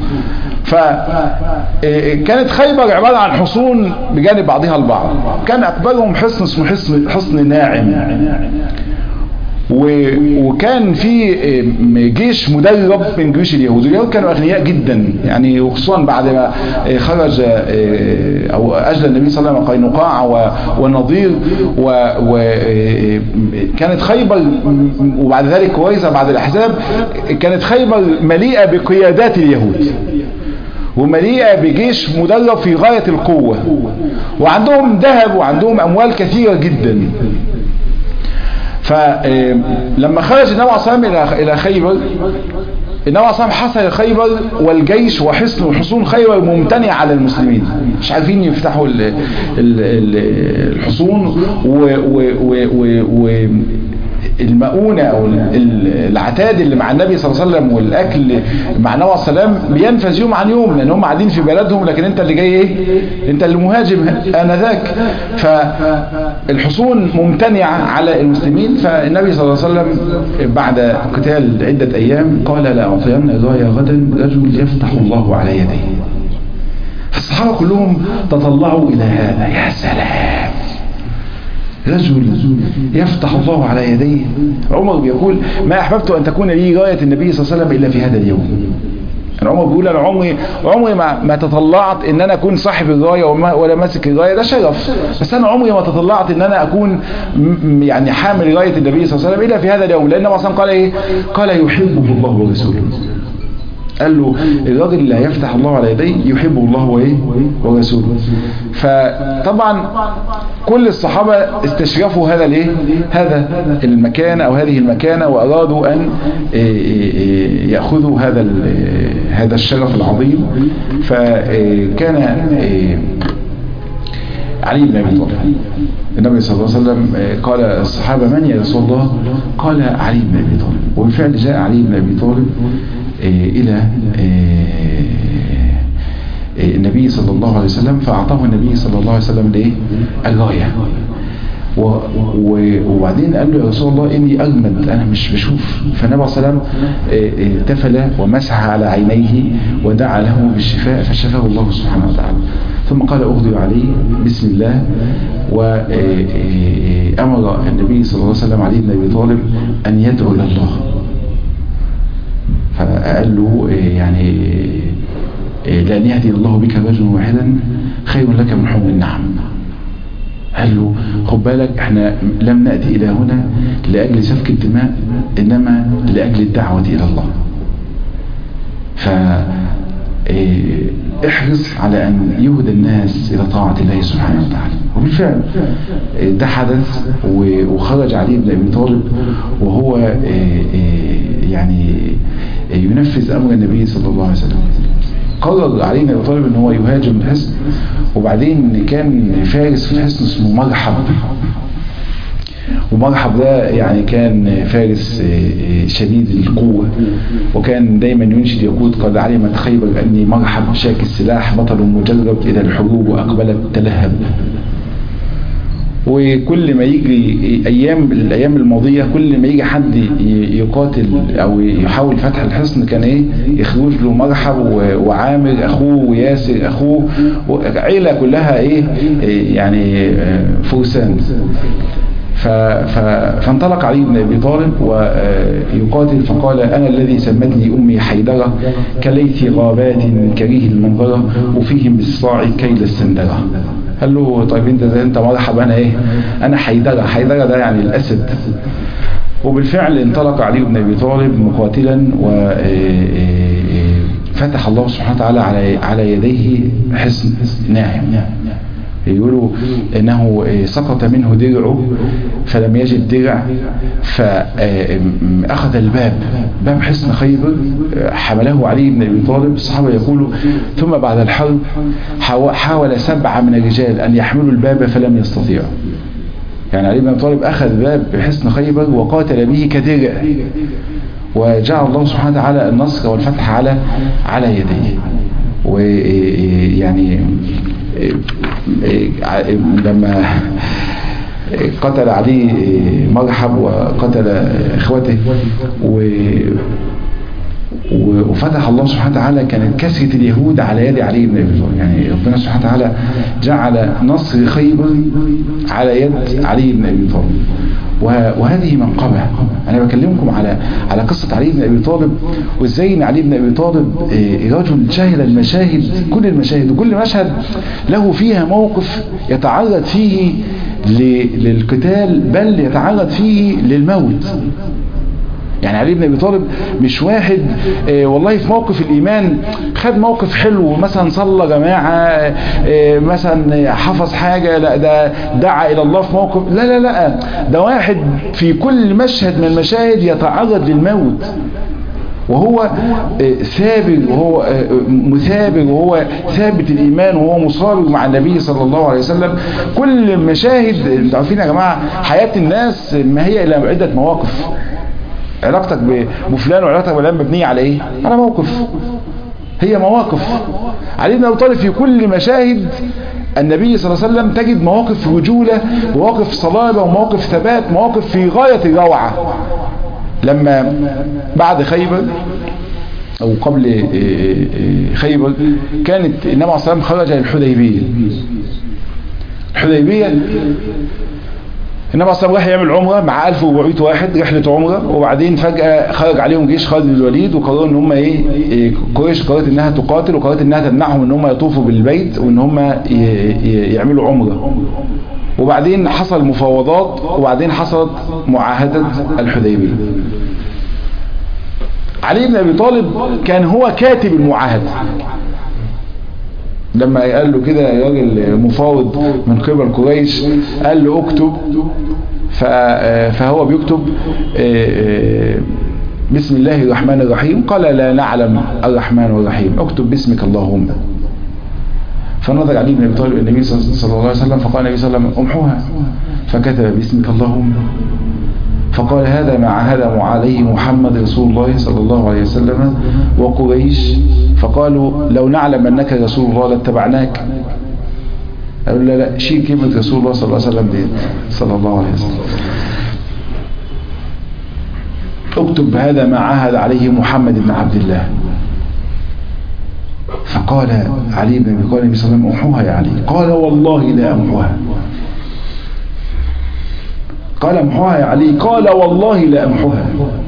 فكانت خيبر عبارة عن حصون بجانب بعضها البعض كان أكبرهم حصن اسمه حصن, حصن ناعم وكان في جيش مدرب من جيوش اليهود اليهود كانوا أغنياء جدا يعني وخصوصا بعد ما خرج أو أجل النبي صلى الله عليه وسلم قينقاع والنضير وكانت خيبر وبعد ذلك كويسة بعد الأحزاب كانت خيبر مليئة بقيادات اليهود ومليئة بجيش مدرب في غاية القوة وعندهم ذهب وعندهم أموال كثيرة جدا فلما خرج النبي عليه الصلاه الى خيبر النبي عليه الصلاه حصل خيبر والجيش وحصن وحصون خيبر ممتنع على المسلمين مش عارفين يفتحوا ال ال ال الحصون و, و, و, و المؤونة او العتاد اللي مع النبي صلى الله عليه وسلم والاكل مع النبي صلى الله عليه وسلم بينفذ يوم عن يوم لان هم قاعدين في بلدهم لكن انت اللي جاي ايه انت اللي مهاجم انذاك فالحصون ممتنعة على المسلمين فالنبي صلى الله عليه وسلم بعد قتال عدة ايام قال لا اعطين الراية غدا رجل يفتح الله على يديه فالصحابة كلهم تطلعوا الى هذا يا سلام رجل يفتح الله على يديه عمر بيقول ما أحببت أن تكون لي غاية النبي صلى الله عليه وسلم إلا في هذا اليوم يعني عمر بيقول انا عمري عمري ما, ما تطلعت ان انا اكون صاحب الرايه ولا ماسك الرايه ده شرف بس انا عمري ما تطلعت ان انا اكون يعني حامل رايه النبي صلى الله عليه وسلم الا في هذا اليوم لان اصلا قال ايه قال يحبه الله ورسوله قال له الراجل اللي هيفتح الله على يديه يحبه الله وايه ورسوله فطبعا كل الصحابة استشرفوا هذا الايه هذا المكان او هذه المكانة وارادوا ان يأخذوا هذا هذا الشرف العظيم فكان علي بن ابي طالب النبي صلى الله عليه وسلم قال الصحابة من يا رسول الله قال علي بن ابي طالب وبالفعل جاء علي بن ابي طالب إلى النبي صلى الله عليه وسلم فأعطاه النبي صلى الله عليه وسلم ليه الراية وبعدين قال له يا رسول الله إني أجمد أنا مش بشوف فالنبي صلى الله عليه وسلم تفل ومسح على عينيه ودعا له بالشفاء فشفاه الله سبحانه وتعالى ثم قال أغضي عليه بسم الله وأمر النبي صلى الله عليه وسلم علي بن أبي طالب أن يدعو إلى الله فقال له يعني لأن يهدي الله بك رجلا واحدا خير لك من حمر النعم قال له خد بالك احنا لم نأتي إلى هنا لأجل سفك الدماء إنما لأجل الدعوة إلى الله ف احرص على أن يهدى الناس إلى طاعة الله سبحانه وتعالى وبالفعل ده حدث وخرج علي بن أبي طالب وهو يعني ينفذ أمر النبي صلى الله عليه وسلم قرر علي بن أبي طالب أن هو يهاجم الحصن وبعدين كان فارس في الحصن اسمه مرحب ومرحب ده يعني كان فارس شديد القوة وكان دايما ينشد يقول قد علمت خيبر أني مرحب شاك السلاح بطل مجرب إذا الحروب أقبلت تلهب وكل ما يجي ايام الايام الماضيه كل ما يجي حد يقاتل او يحاول فتح الحصن كان ايه يخرج له مرحب وعامر اخوه وياسر اخوه عيله كلها ايه يعني فرسان فانطلق علي بن ابي طالب ويقاتل فقال انا الذي سمتني امي حيدره كليث غابات كريه المنظره وفيهم بالصاع كيل السندره قال له طيب انت زي انت مرحب انا ايه انا حيدره حيدره ده يعني الاسد وبالفعل انطلق علي بن ابي طالب مقاتلا و فتح الله سبحانه وتعالى على على يديه حصن ناعم يقولوا انه سقط منه درعه فلم يجد درع فاخذ الباب باب حصن خيبر حمله علي بن ابي طالب الصحابه يقولوا ثم بعد الحرب حاول سبعه من الرجال ان يحملوا الباب فلم يستطيعوا يعني علي بن ابي طالب اخذ باب حصن خيبر وقاتل به كدرع وجعل الله سبحانه وتعالى النصر والفتح على على يديه ويعني لما قتل علي مرحب وقتل اخوته و وفتح الله سبحانه وتعالى كانت كسرة اليهود على يد علي بن ابي طالب يعني ربنا سبحانه وتعالى جعل نصر خيبر على يد علي بن ابي طالب وهذه منقبة أنا بكلمكم على على قصة علي بن أبي طالب وإزاي إن علي بن أبي طالب رجل شاهد المشاهد كل المشاهد وكل مشهد له فيها موقف يتعرض فيه للقتال بل يتعرض فيه للموت يعني علي بن ابي طالب مش واحد اه والله في موقف الايمان خد موقف حلو مثلا صلى جماعه اه مثلا حفظ حاجه لا ده دعا الى الله في موقف لا لا لا ده واحد في كل مشهد من المشاهد يتعرض للموت وهو اه ثابت وهو مثابر وهو ثابت الإيمان وهو مصابر مع النبي صلى الله عليه وسلم كل مشاهد انتوا عارفين يا جماعة حياة الناس ما هي إلى عدة مواقف علاقتك بفلان وعلاقتك بفلان مبنية على ايه على موقف هي مواقف علي بن ابي طالب في كل مشاهد النبي صلى الله عليه وسلم تجد مواقف رجولة مواقف صلابة ومواقف ثبات مواقف في غاية الروعة لما بعد خيبر او قبل خيبر كانت النبي عليه الصلاه والسلام خرج للحديبيه الحديبيه النبي صلى الله عليه وسلم راح يعمل عمره مع 1400 واحد رحله عمره وبعدين فجاه خرج عليهم جيش خالد بن الوليد وقرروا ان هم ايه, إيه قريش قررت انها تقاتل وقررت انها تمنعهم ان هم يطوفوا بالبيت وان هم يعملوا عمره وبعدين حصل مفاوضات وبعدين حصلت معاهده الحديبيه علي بن ابي طالب كان هو كاتب المعاهده لما قال له كده راجل مفاوض من قبل قريش قال له اكتب فهو بيكتب بسم الله الرحمن الرحيم قال لا نعلم الرحمن الرحيم اكتب باسمك اللهم فنظر علي بن ابي طالب النبي صلى الله عليه وسلم فقال النبي صلى الله عليه وسلم امحوها فكتب باسمك اللهم فقال هذا ما عهد عليه محمد رسول الله صلى الله عليه وسلم وقريش فقالوا لو نعلم أنك رسول الله لاتبعناك قالوا لا لا شيء كلمة رسول الله صلى الله عليه وسلم دي صلى الله عليه وسلم اكتب هذا ما عهد عليه محمد بن عبد الله فقال علي بن ابي طالب النبي صلى الله عليه وسلم امحوها يا علي قال والله لا امحوها قال امحوها يا علي قال والله لا امحوها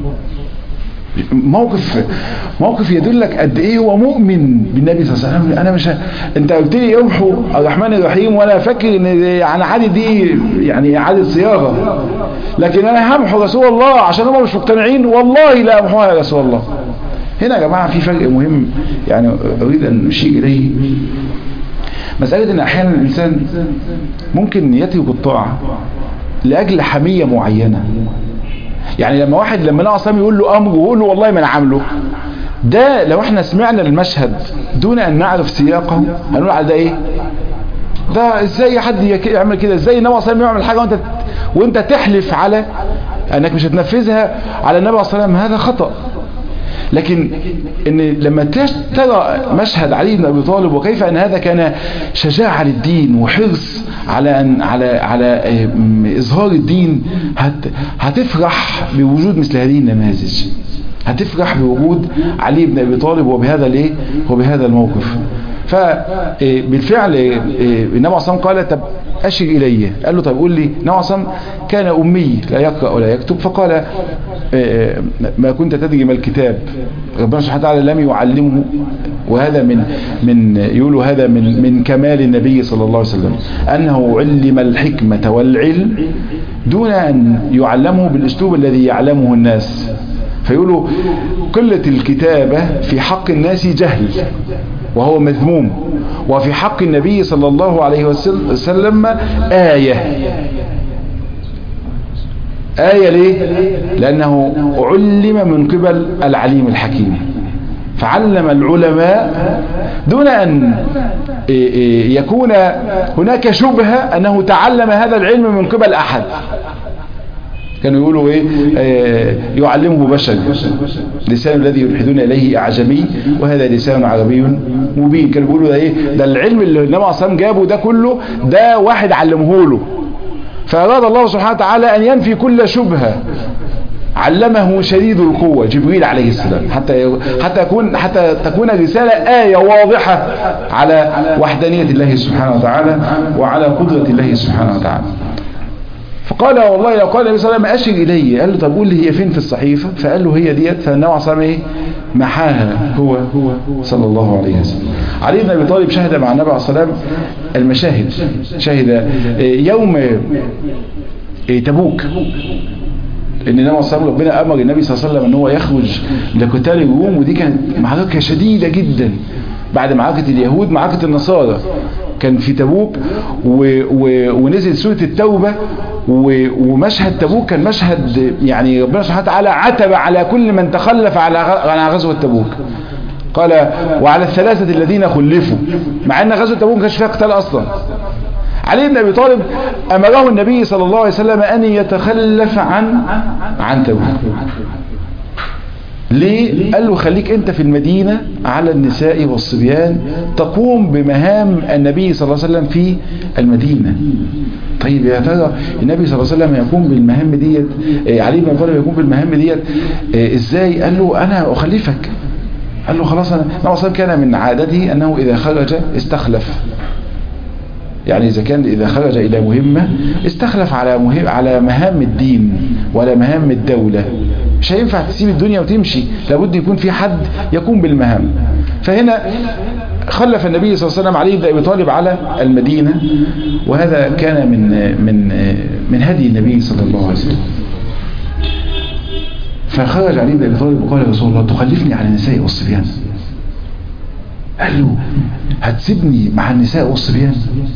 موقف موقف يدلك قد ايه هو مؤمن بالنبي صلى الله عليه وسلم انا مش ه... انت قلت لي امحو الرحمن الرحيم وانا فاكر ان يعني عادي دي يعني اعاده صياغه لكن انا همحو رسول الله عشان هم مش مقتنعين والله لا امحوها يا رسول الله هنا يا جماعه في فرق مهم يعني اريد ان اشير اليه مساله ان احيانا الانسان ممكن يترك الطاعه لاجل حميه معينه يعني لما واحد لما لقى صام يقول له امر ويقول له والله ما انا عامله ده لو احنا سمعنا المشهد دون ان نعرف سياقه هنقول على ده ايه ده ازاي حد يعمل كده ازاي النبي صلى الله عليه وسلم يعمل حاجه وانت وانت تحلف على انك مش هتنفذها على النبي صلى الله عليه وسلم هذا خطأ لكن ان لما ترى مشهد علي بن ابي طالب وكيف ان هذا كان شجاعة للدين وحرص على أن على على اظهار الدين هت هتفرح بوجود مثل هذه النماذج هتفرح بوجود علي بن ابي طالب وبهذا الايه وبهذا الموقف فبالفعل النبي صلى الله قال طب أشر إلي قال له طب قول لي النبي صلى كان أمي لا يقرأ ولا يكتب فقال ما كنت تدري ما الكتاب ربنا سبحانه وتعالى لم يعلمه وهذا من من يقولوا هذا من من كمال النبي صلى الله عليه وسلم أنه علم الحكمة والعلم دون أن يعلمه بالأسلوب الذي يعلمه الناس فيقولوا قلة الكتابة في حق الناس جهل وهو مذموم وفي حق النبي صلى الله عليه وسلم آية آية ليه لأنه علم من قبل العليم الحكيم فعلم العلماء دون أن يكون هناك شبهة أنه تعلم هذا العلم من قبل أحد كانوا يقولوا ايه آه يعلمه بشر لسان الذي يلحدون اليه اعجمي وهذا لسان عربي مبين كانوا بيقولوا ده ايه ده العلم اللي النبي عليه جابه ده كله ده واحد علمه له فاراد الله سبحانه وتعالى ان ينفي كل شبهه علمه شديد القوة جبريل عليه السلام حتى حتى يكون حتى تكون الرسالة آية واضحة على وحدانية الله سبحانه وتعالى وعلى قدرة الله سبحانه وتعالى فقال والله لو قال النبي صلى الله عليه وسلم أشر إلي قال له طب قول لي هي فين في الصحيفة فقال له هي ديت فالنبي صلى الله عليه وسلم إيه محاها هو هو صلى الله عليه وسلم علي بن أبي طالب شهد مع النبي عليه الصلاة والسلام المشاهد شهد يوم تبوك ان النبي صلى الله عليه وسلم ربنا امر النبي صلى الله عليه وسلم ان هو يخرج لقتال الروم ودي كانت معركه شديده جدا بعد معركه اليهود معركه النصارى كان في تبوك و و ونزل سوره التوبه و ومشهد تبوك كان مشهد يعني ربنا سبحانه وتعالى عتب على كل من تخلف على على غزوه تبوك قال وعلى الثلاثه الذين خلفوا مع ان غزوه تبوك ما كانش فيها قتال اصلا علي بن ابي طالب امره النبي صلى الله عليه وسلم ان يتخلف عن عن تبوك ليه قال له خليك انت في المدينة على النساء والصبيان تقوم بمهام النبي صلى الله عليه وسلم في المدينة طيب يا ترى النبي صلى الله عليه وسلم يقوم بالمهام ديت علي بن ابي طالب يقوم بالمهام ديت ازاي قال له انا اخلفك قال له خلاص انا النبي صلى كان من عادته انه اذا خرج استخلف يعني إذا كان إذا خرج إلى مهمة استخلف على مهم على مهام الدين ولا مهام الدولة مش هينفع تسيب الدنيا وتمشي لابد يكون في حد يقوم بالمهام فهنا خلف النبي صلى الله عليه وسلم علي بن ابي طالب على المدينة وهذا كان من من من هدي النبي صلى الله عليه وسلم فخرج علي بن ابي طالب وقال يا رسول الله تخلفني على النساء والصبيان قال له هتسيبني مع النساء والصبيان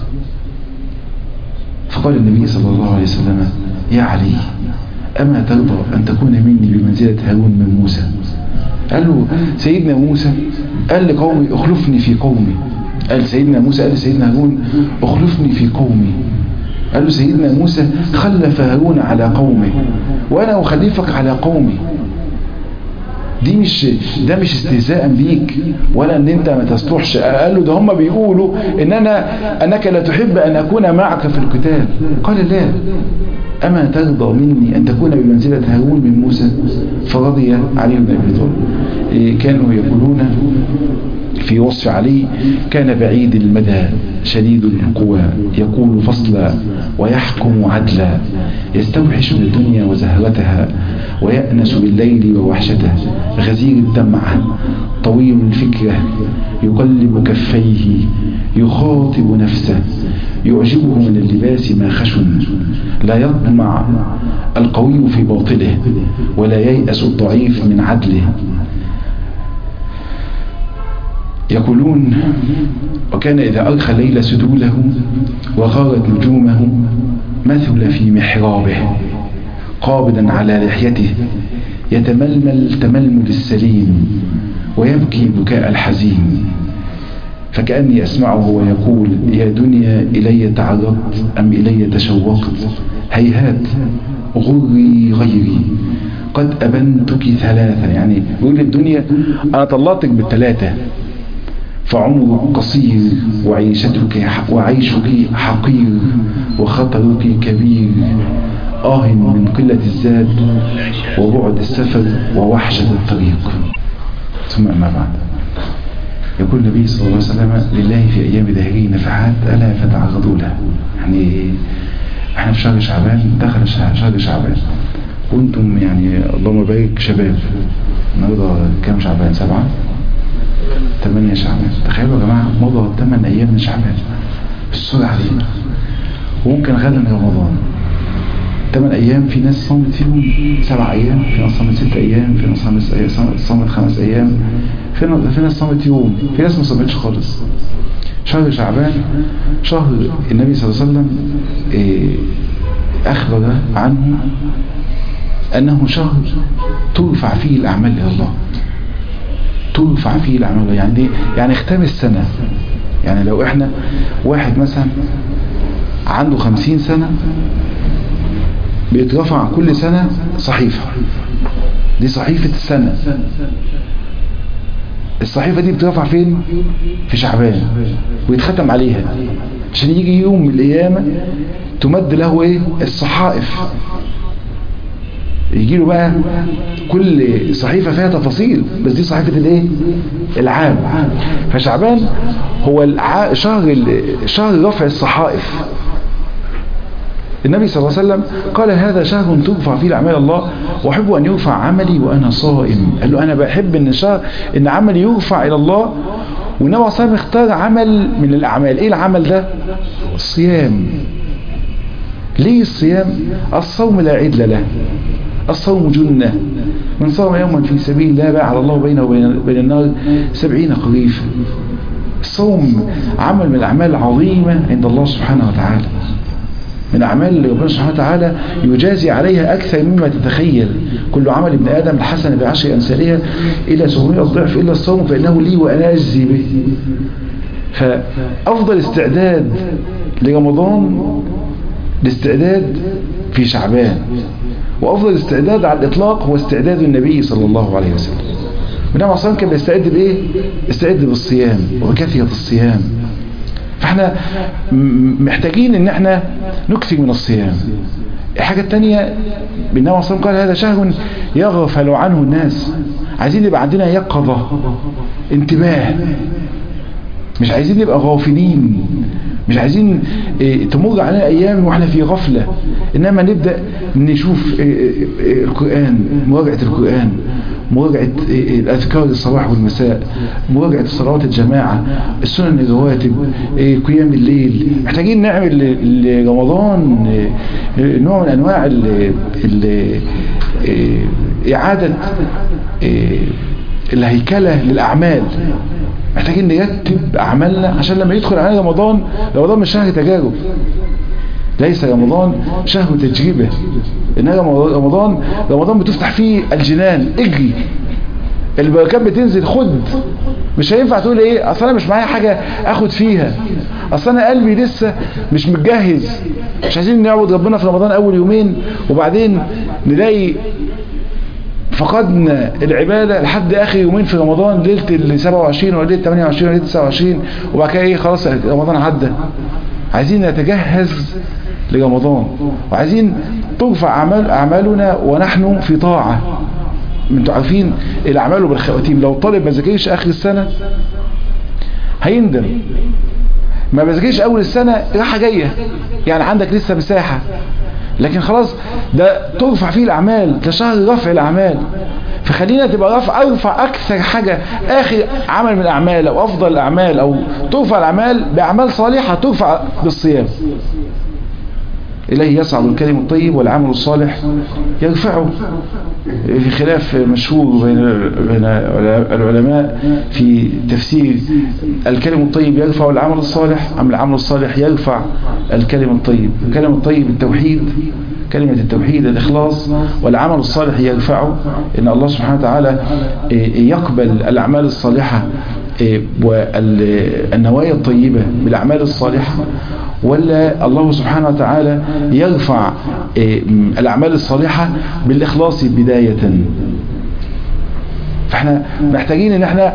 فقال النبي صلى الله عليه وسلم يا علي أما ترضى أن تكون مني بمنزلة هارون من موسى قال له سيدنا موسى قال لقومي اخلفني في قومي قال سيدنا موسى قال لسيدنا هارون اخلفني في قومي قال له سيدنا موسى خلف هارون على قومه وأنا أخلفك على قومي دي مش ده مش استهزاء بيك ولا ان انت ما تصلحش قال له ده هم بيقولوا ان انا انك لا تحب ان اكون معك في القتال قال لا اما ترضى مني ان تكون بمنزلة هارون من موسى فرضي علي بن ابي طالب كانوا يقولون في وصف علي كان بعيد المدى شديد القوى يقول فصلا ويحكم عدلا يستوحش من الدنيا وزهرتها ويأنس بالليل ووحشته غزير الدمعة طويل الفكرة يقلب كفيه يخاطب نفسه يعجبه من اللباس ما خشن لا يطمع القوي في باطله ولا ييأس الضعيف من عدله يقولون وكان إذا أرخى الليل سدوله وغارت نجومه مثل في محرابه قابضا على لحيته يتململ تململ السليم ويبكي بكاء الحزين فكأني أسمعه ويقول يا دنيا إلي تعرضت أم إلي تشوقت هيهات غري غيري قد أبنتك ثلاثة يعني يقول الدنيا أنا طلعتك بالثلاثة فعمرك قصير وعيشتك وعيشك حقير وخطرك كبير آه من قلة الزاد وبعد السفر ووحشة الطريق ثم أما بعد يقول النبي صلى الله عليه وسلم لله في أيام دهره نفحات ألا فتعرضوا له يعني احنا في شهر شعبان دخل شهر شعبان وانتم يعني اللهم بارك شباب النهارده كام شعبان سبعة ثمانية شعبان تخيلوا يا جماعة مضى ثمان أيام من شعبان السرعة دي وممكن غدا رمضان ثمان أيام في ناس صامت فيهم سبع أيام في ناس صامت ست أيام في ناس صامت, صامت خمس أيام في ناس صامت يوم في ناس ما صامتش خالص شهر شعبان شهر النبي صلى الله عليه وسلم أخبر عنه أنه شهر ترفع فيه الأعمال إلى الله ترفع فيه الأعمال يعني يعني اختام السنة يعني لو احنا واحد مثلا عنده خمسين سنة بيترفع كل سنة صحيفة دي صحيفة السنة الصحيفة دي بترفع فين في شعبان ويتختم عليها عشان يجي يوم من الأيام تمد له ايه الصحائف يجي له بقى كل صحيفة فيها تفاصيل بس دي صحيفة الايه العام فشعبان هو الع... شهر شهر رفع الصحائف النبي صلى الله عليه وسلم قال هذا شهر ترفع فيه الاعمال الله واحب ان يرفع عملي وانا صائم قال له انا بحب ان شهر ان عملي يرفع الى الله والنبي صلى الله عليه وسلم اختار عمل من الاعمال ايه العمل ده الصيام ليه الصيام الصوم لا عدل له الصوم جنة من صام يوما في سبيل الله باعد الله بينه وبين بين النار سبعين قريفا الصوم عمل من الأعمال العظيمة عند الله سبحانه وتعالى من الأعمال اللي ربنا سبحانه وتعالى يجازي عليها أكثر مما تتخيل كل عمل ابن آدم الحسن بعشر أمثالها إلى 700 ضعف إلا الصوم فإنه لي وأنا أجزي به فأفضل استعداد لرمضان الاستعداد في شعبان وأفضل استعداد على الإطلاق هو استعداد النبي صلى الله عليه وسلم النبي عليه كان بيستعد بإيه؟ استعد بالصيام وكثرة الصيام فاحنا محتاجين ان احنا نكثر من الصيام الحاجة التانية بالنبي عليه قال هذا شهر يغفل عنه الناس عايزين يبقى عندنا يقظة انتباه مش عايزين نبقى غافلين مش عايزين إيه تمر علينا ايام واحنا في غفلة انما نبدأ نشوف إيه إيه القرآن مراجعة القرآن مراجعة الاذكار الصباح والمساء مراجعة صلوات الجماعة السنن الرواتب قيام الليل محتاجين نعمل لرمضان نوع من انواع ال ال اعادة الهيكلة للاعمال محتاجين نرتب اعمالنا عشان لما يدخل علينا رمضان رمضان مش شهر تجارب ليس رمضان شهر تجربة انما رمضان رمضان بتفتح فيه الجنان اجري البركات بتنزل خد مش هينفع تقول ايه اصل انا مش معايا حاجة اخد فيها اصل انا قلبي لسه مش متجهز مش عايزين نعبد ربنا في رمضان اول يومين وبعدين نلاقي فقدنا العبادة لحد اخر يومين في رمضان ليلة ال 27 ولا ليلة 28 ولا ليلة 29 وبعد كده ايه خلاص رمضان عدى عايزين نتجهز لرمضان وعايزين ترفع أعمال أعمالنا ونحن في طاعة انتوا عارفين الأعمال بالخواتيم لو طالب ما ذاكرش آخر السنة هيندم ما بذاكرش أول السنة راحة جاية يعني عندك لسه مساحة لكن خلاص ده ترفع فيه الأعمال ده شهر رفع الأعمال فخلينا تبقى رفع أرفع أكثر حاجة آخر عمل من الأعمال أو أفضل الأعمال أو ترفع الأعمال بأعمال صالحة ترفع بالصيام إليه يصعد الكلم الطيب والعمل الصالح يرفعه في خلاف مشهور بين بين العلماء في تفسير الكلم الطيب يرفع العمل الصالح أم العمل الصالح يرفع الكلم الطيب الكلم الطيب التوحيد كلمة التوحيد الإخلاص والعمل الصالح يرفعه إن الله سبحانه وتعالى يقبل الأعمال الصالحة والنوايا الطيبة بالأعمال الصالحة ولا الله سبحانه وتعالى يرفع الأعمال الصالحة بالإخلاص بداية فاحنا محتاجين ان احنا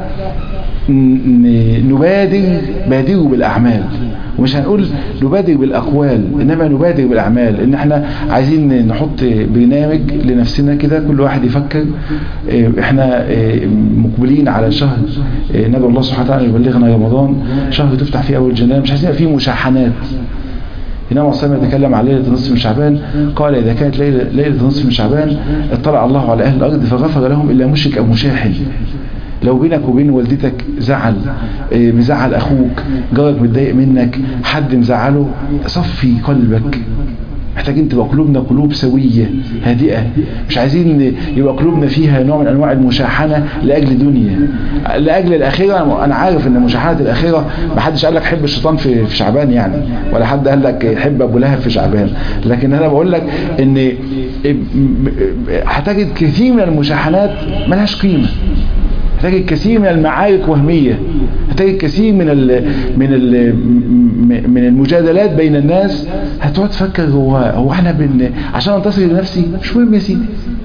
نبادر بادروا بالأعمال ومش هنقول نبادر بالأقوال إنما نبادر بالأعمال إن احنا عايزين نحط برنامج لنفسنا كده كل واحد يفكر احنا مقبلين على شهر ندعو الله سبحانه وتعالى يبلغنا رمضان شهر تفتح فيه أول جنان مش عايزين فيه مشاحنات إنما صلى يتكلم عن ليلة نصف من شعبان قال إذا كانت ليلة, ليلة نصف من شعبان اطلع الله على أهل الأرض فغفر لهم إلا مشرك أو مشاحن لو بينك وبين والدتك زعل مزعل اخوك جارك متضايق منك حد مزعله صفي قلبك محتاجين تبقى قلوبنا قلوب سوية هادئة مش عايزين يبقى قلوبنا فيها نوع من انواع المشاحنة لاجل دنيا لاجل الاخرة انا عارف ان مشاحنة الاخرة ما حدش قال لك حب الشيطان في في شعبان يعني ولا حد قال لك حب ابو لهب في شعبان لكن انا بقول لك ان هتجد كثير من المشاحنات ملهاش قيمة هتجد كثير من المعارك وهمية هتجد كثير من ال من ال من المجادلات بين الناس هتقعد تفكر هو هو احنا بن عشان انتصر لنفسي مش مهم يا سيدي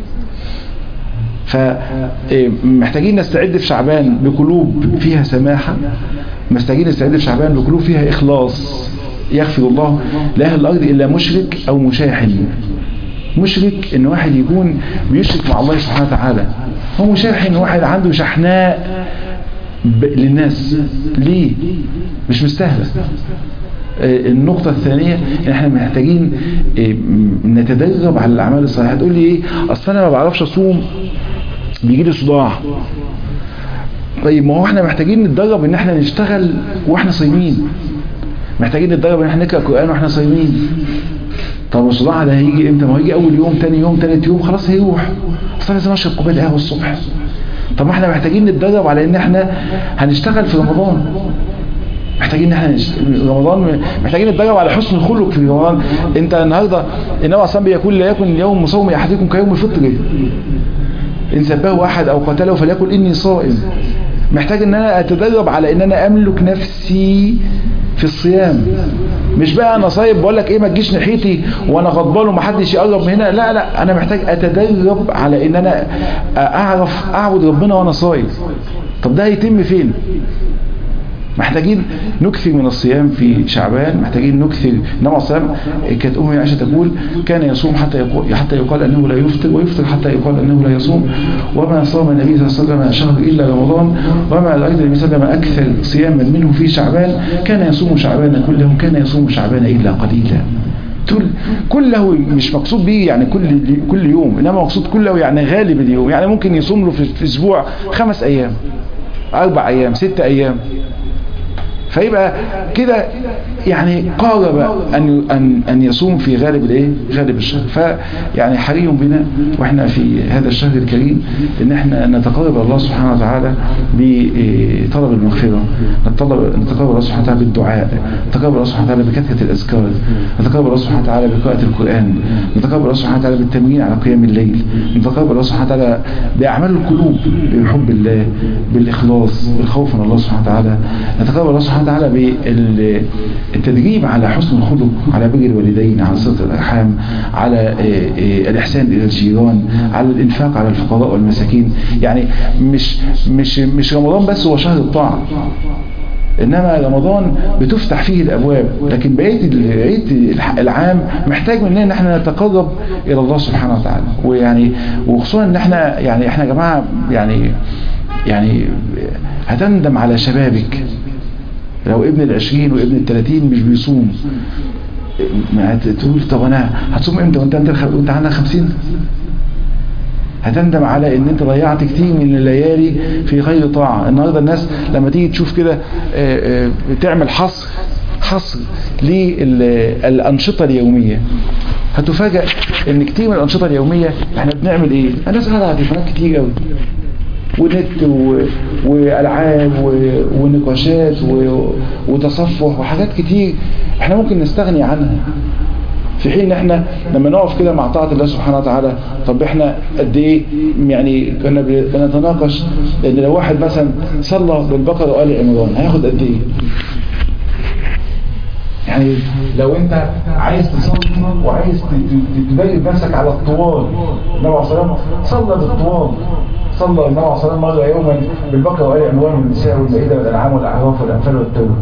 فمحتاجين نستعد في شعبان بقلوب فيها سماحة محتاجين نستعد في شعبان بقلوب فيها إخلاص يغفر الله لأهل الأرض إلا مشرك أو مشاحن مشرك ان واحد يكون بيشرك مع الله سبحانه وتعالى هو مشاحن واحد عنده شحناء للناس ليه مش مستاهله النقطة الثانية ان احنا محتاجين نتدرب على الاعمال الصالحة تقول لي ايه اصل انا ما بعرفش اصوم بيجي لي صداع طيب ما هو احنا محتاجين نتدرب ان احنا نشتغل واحنا صايمين محتاجين نتدرب ان احنا نقرا قران واحنا صايمين طب الصداع ده هيجي امتى ما هو هيجي اول يوم تاني يوم تالت يوم خلاص هيروح اصل لازم اشرب كوبايه قهوه الصبح طب ما احنا محتاجين نتدرب على ان احنا هنشتغل في رمضان محتاجين ان احنا نشت... رمضان محتاجين نتدرب على حسن الخلق في رمضان انت النهارده النبي عليه بيقول لا يكن يوم صوم احدكم كيوم فطره ان سبه احد او قتله فليقل اني صائم محتاج ان انا اتدرب على ان انا املك نفسي في الصيام مش بقى انا صايب بقول لك ايه ما تجيش ناحيتي وانا غضبان ومحدش يقرب من هنا لا لا انا محتاج اتدرب على ان انا اعرف اعبد ربنا وانا صايم طب ده هيتم فين محتاجين نكثر من الصيام في شعبان محتاجين نكثر انما الصيام كانت امي عائشه تقول كان يصوم حتى يقول حتى يقال انه لا يفطر ويفطر حتى يقال انه لا يصوم وما صام النبي صلى الله عليه وسلم شهر الا رمضان وما رايت النبي صلى الله عليه وسلم اكثر صياما منه في شعبان كان يصوم شعبان كله كان يصوم شعبان الا قليلا كله مش مقصود به يعني كل كل يوم انما مقصود كله يعني غالب اليوم يعني ممكن يصوم له في اسبوع خمس ايام اربع ايام ست ايام فيبقى كده يعني قارب أن أن أن يصوم في غالب الايه غالب الشهر فيعني حري بنا واحنا في هذا الشهر الكريم ان احنا نتقرب الله سبحانه وتعالى بطلب المغفرة نتطلب نتقرب الله سبحانه وتعالى بالدعاء نتقرب الله سبحانه وتعالى بكثرة الأذكار نتقرب الله سبحانه وتعالى بقراءة القرآن نتقرب الله سبحانه وتعالى بالتمرين على قيام الليل نتقرب الله سبحانه وتعالى بأعمال القلوب بحب الله بالإخلاص بالخوف من الله سبحانه وتعالى نتقرب الله سبحانه وتعالى بالتدريب على حسن الخلق على بر الوالدين على صلة الأرحام على الإحسان إلى الجيران على الإنفاق على الفقراء والمساكين يعني مش مش مش رمضان بس هو شهر الطاعة إنما رمضان بتفتح فيه الأبواب لكن بقية العام محتاج مننا إن احنا نتقرب إلى الله سبحانه وتعالى ويعني وخصوصا إن احنا يعني احنا يا جماعة يعني يعني هتندم على شبابك لو ابن العشرين وابن التلاتين مش بيصوم تقول طب انا هتصوم امتى وانت وانت عندك خمسين هتندم على ان انت ضيعت كتير من الليالي في غير طاعة النهاردة الناس لما تيجي تشوف كده بتعمل حصر حصر للأنشطة اليومية هتفاجأ ان كتير من الأنشطة اليومية احنا بنعمل ايه الناس قاعدة على تليفونات كتير قوي ونت و... والعاب و... ونقاشات و... وتصفح وحاجات كتير احنا ممكن نستغني عنها في حين ان احنا لما نقف كده مع طاعه الله سبحانه وتعالى طب احنا قد ايه يعني كنا بنتناقش ان لو واحد مثلا صلى بالبقره وآل عمران هياخد قد ايه يعني لو انت عايز تصلي وعايز تدرب نفسك على الطوال النبي عليه الصلاه صلى بالطوال صلى النبي عليه الصلاه مره يوما بالبقره وآل عمران والنساء والمائده والانعام والاعراف والانفال والتوبه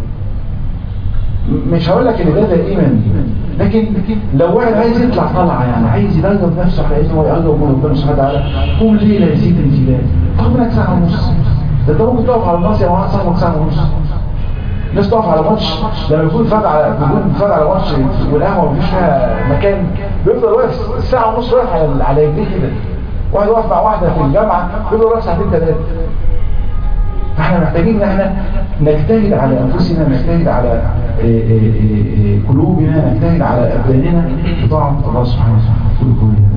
مش هقول لك ان ده دائما لكن لو واحد عايز يطلع طلعه يعني عايز يدرب نفسه على انه يقرب من ربنا سبحانه وتعالى قوم ليله يزيد انزلال تاخد منك ساعه ونص ده انت ممكن تقف على الناصيه مع واحد صاحبك ساعه ونص الناس تقف على ماتش لما يكون فات على يكون فات على ماتش والقهوه مفيش فيها مكان بيفضل واقف ساعه ونص واقف على على رجليه كده واحد واقف مع واحده في الجامعه بيفضل واقف ساعتين ثلاثه فاحنا محتاجين ان احنا نجتهد على انفسنا نجتهد على قلوبنا نجتهد على ابداننا بطاعه الله سبحانه وتعالى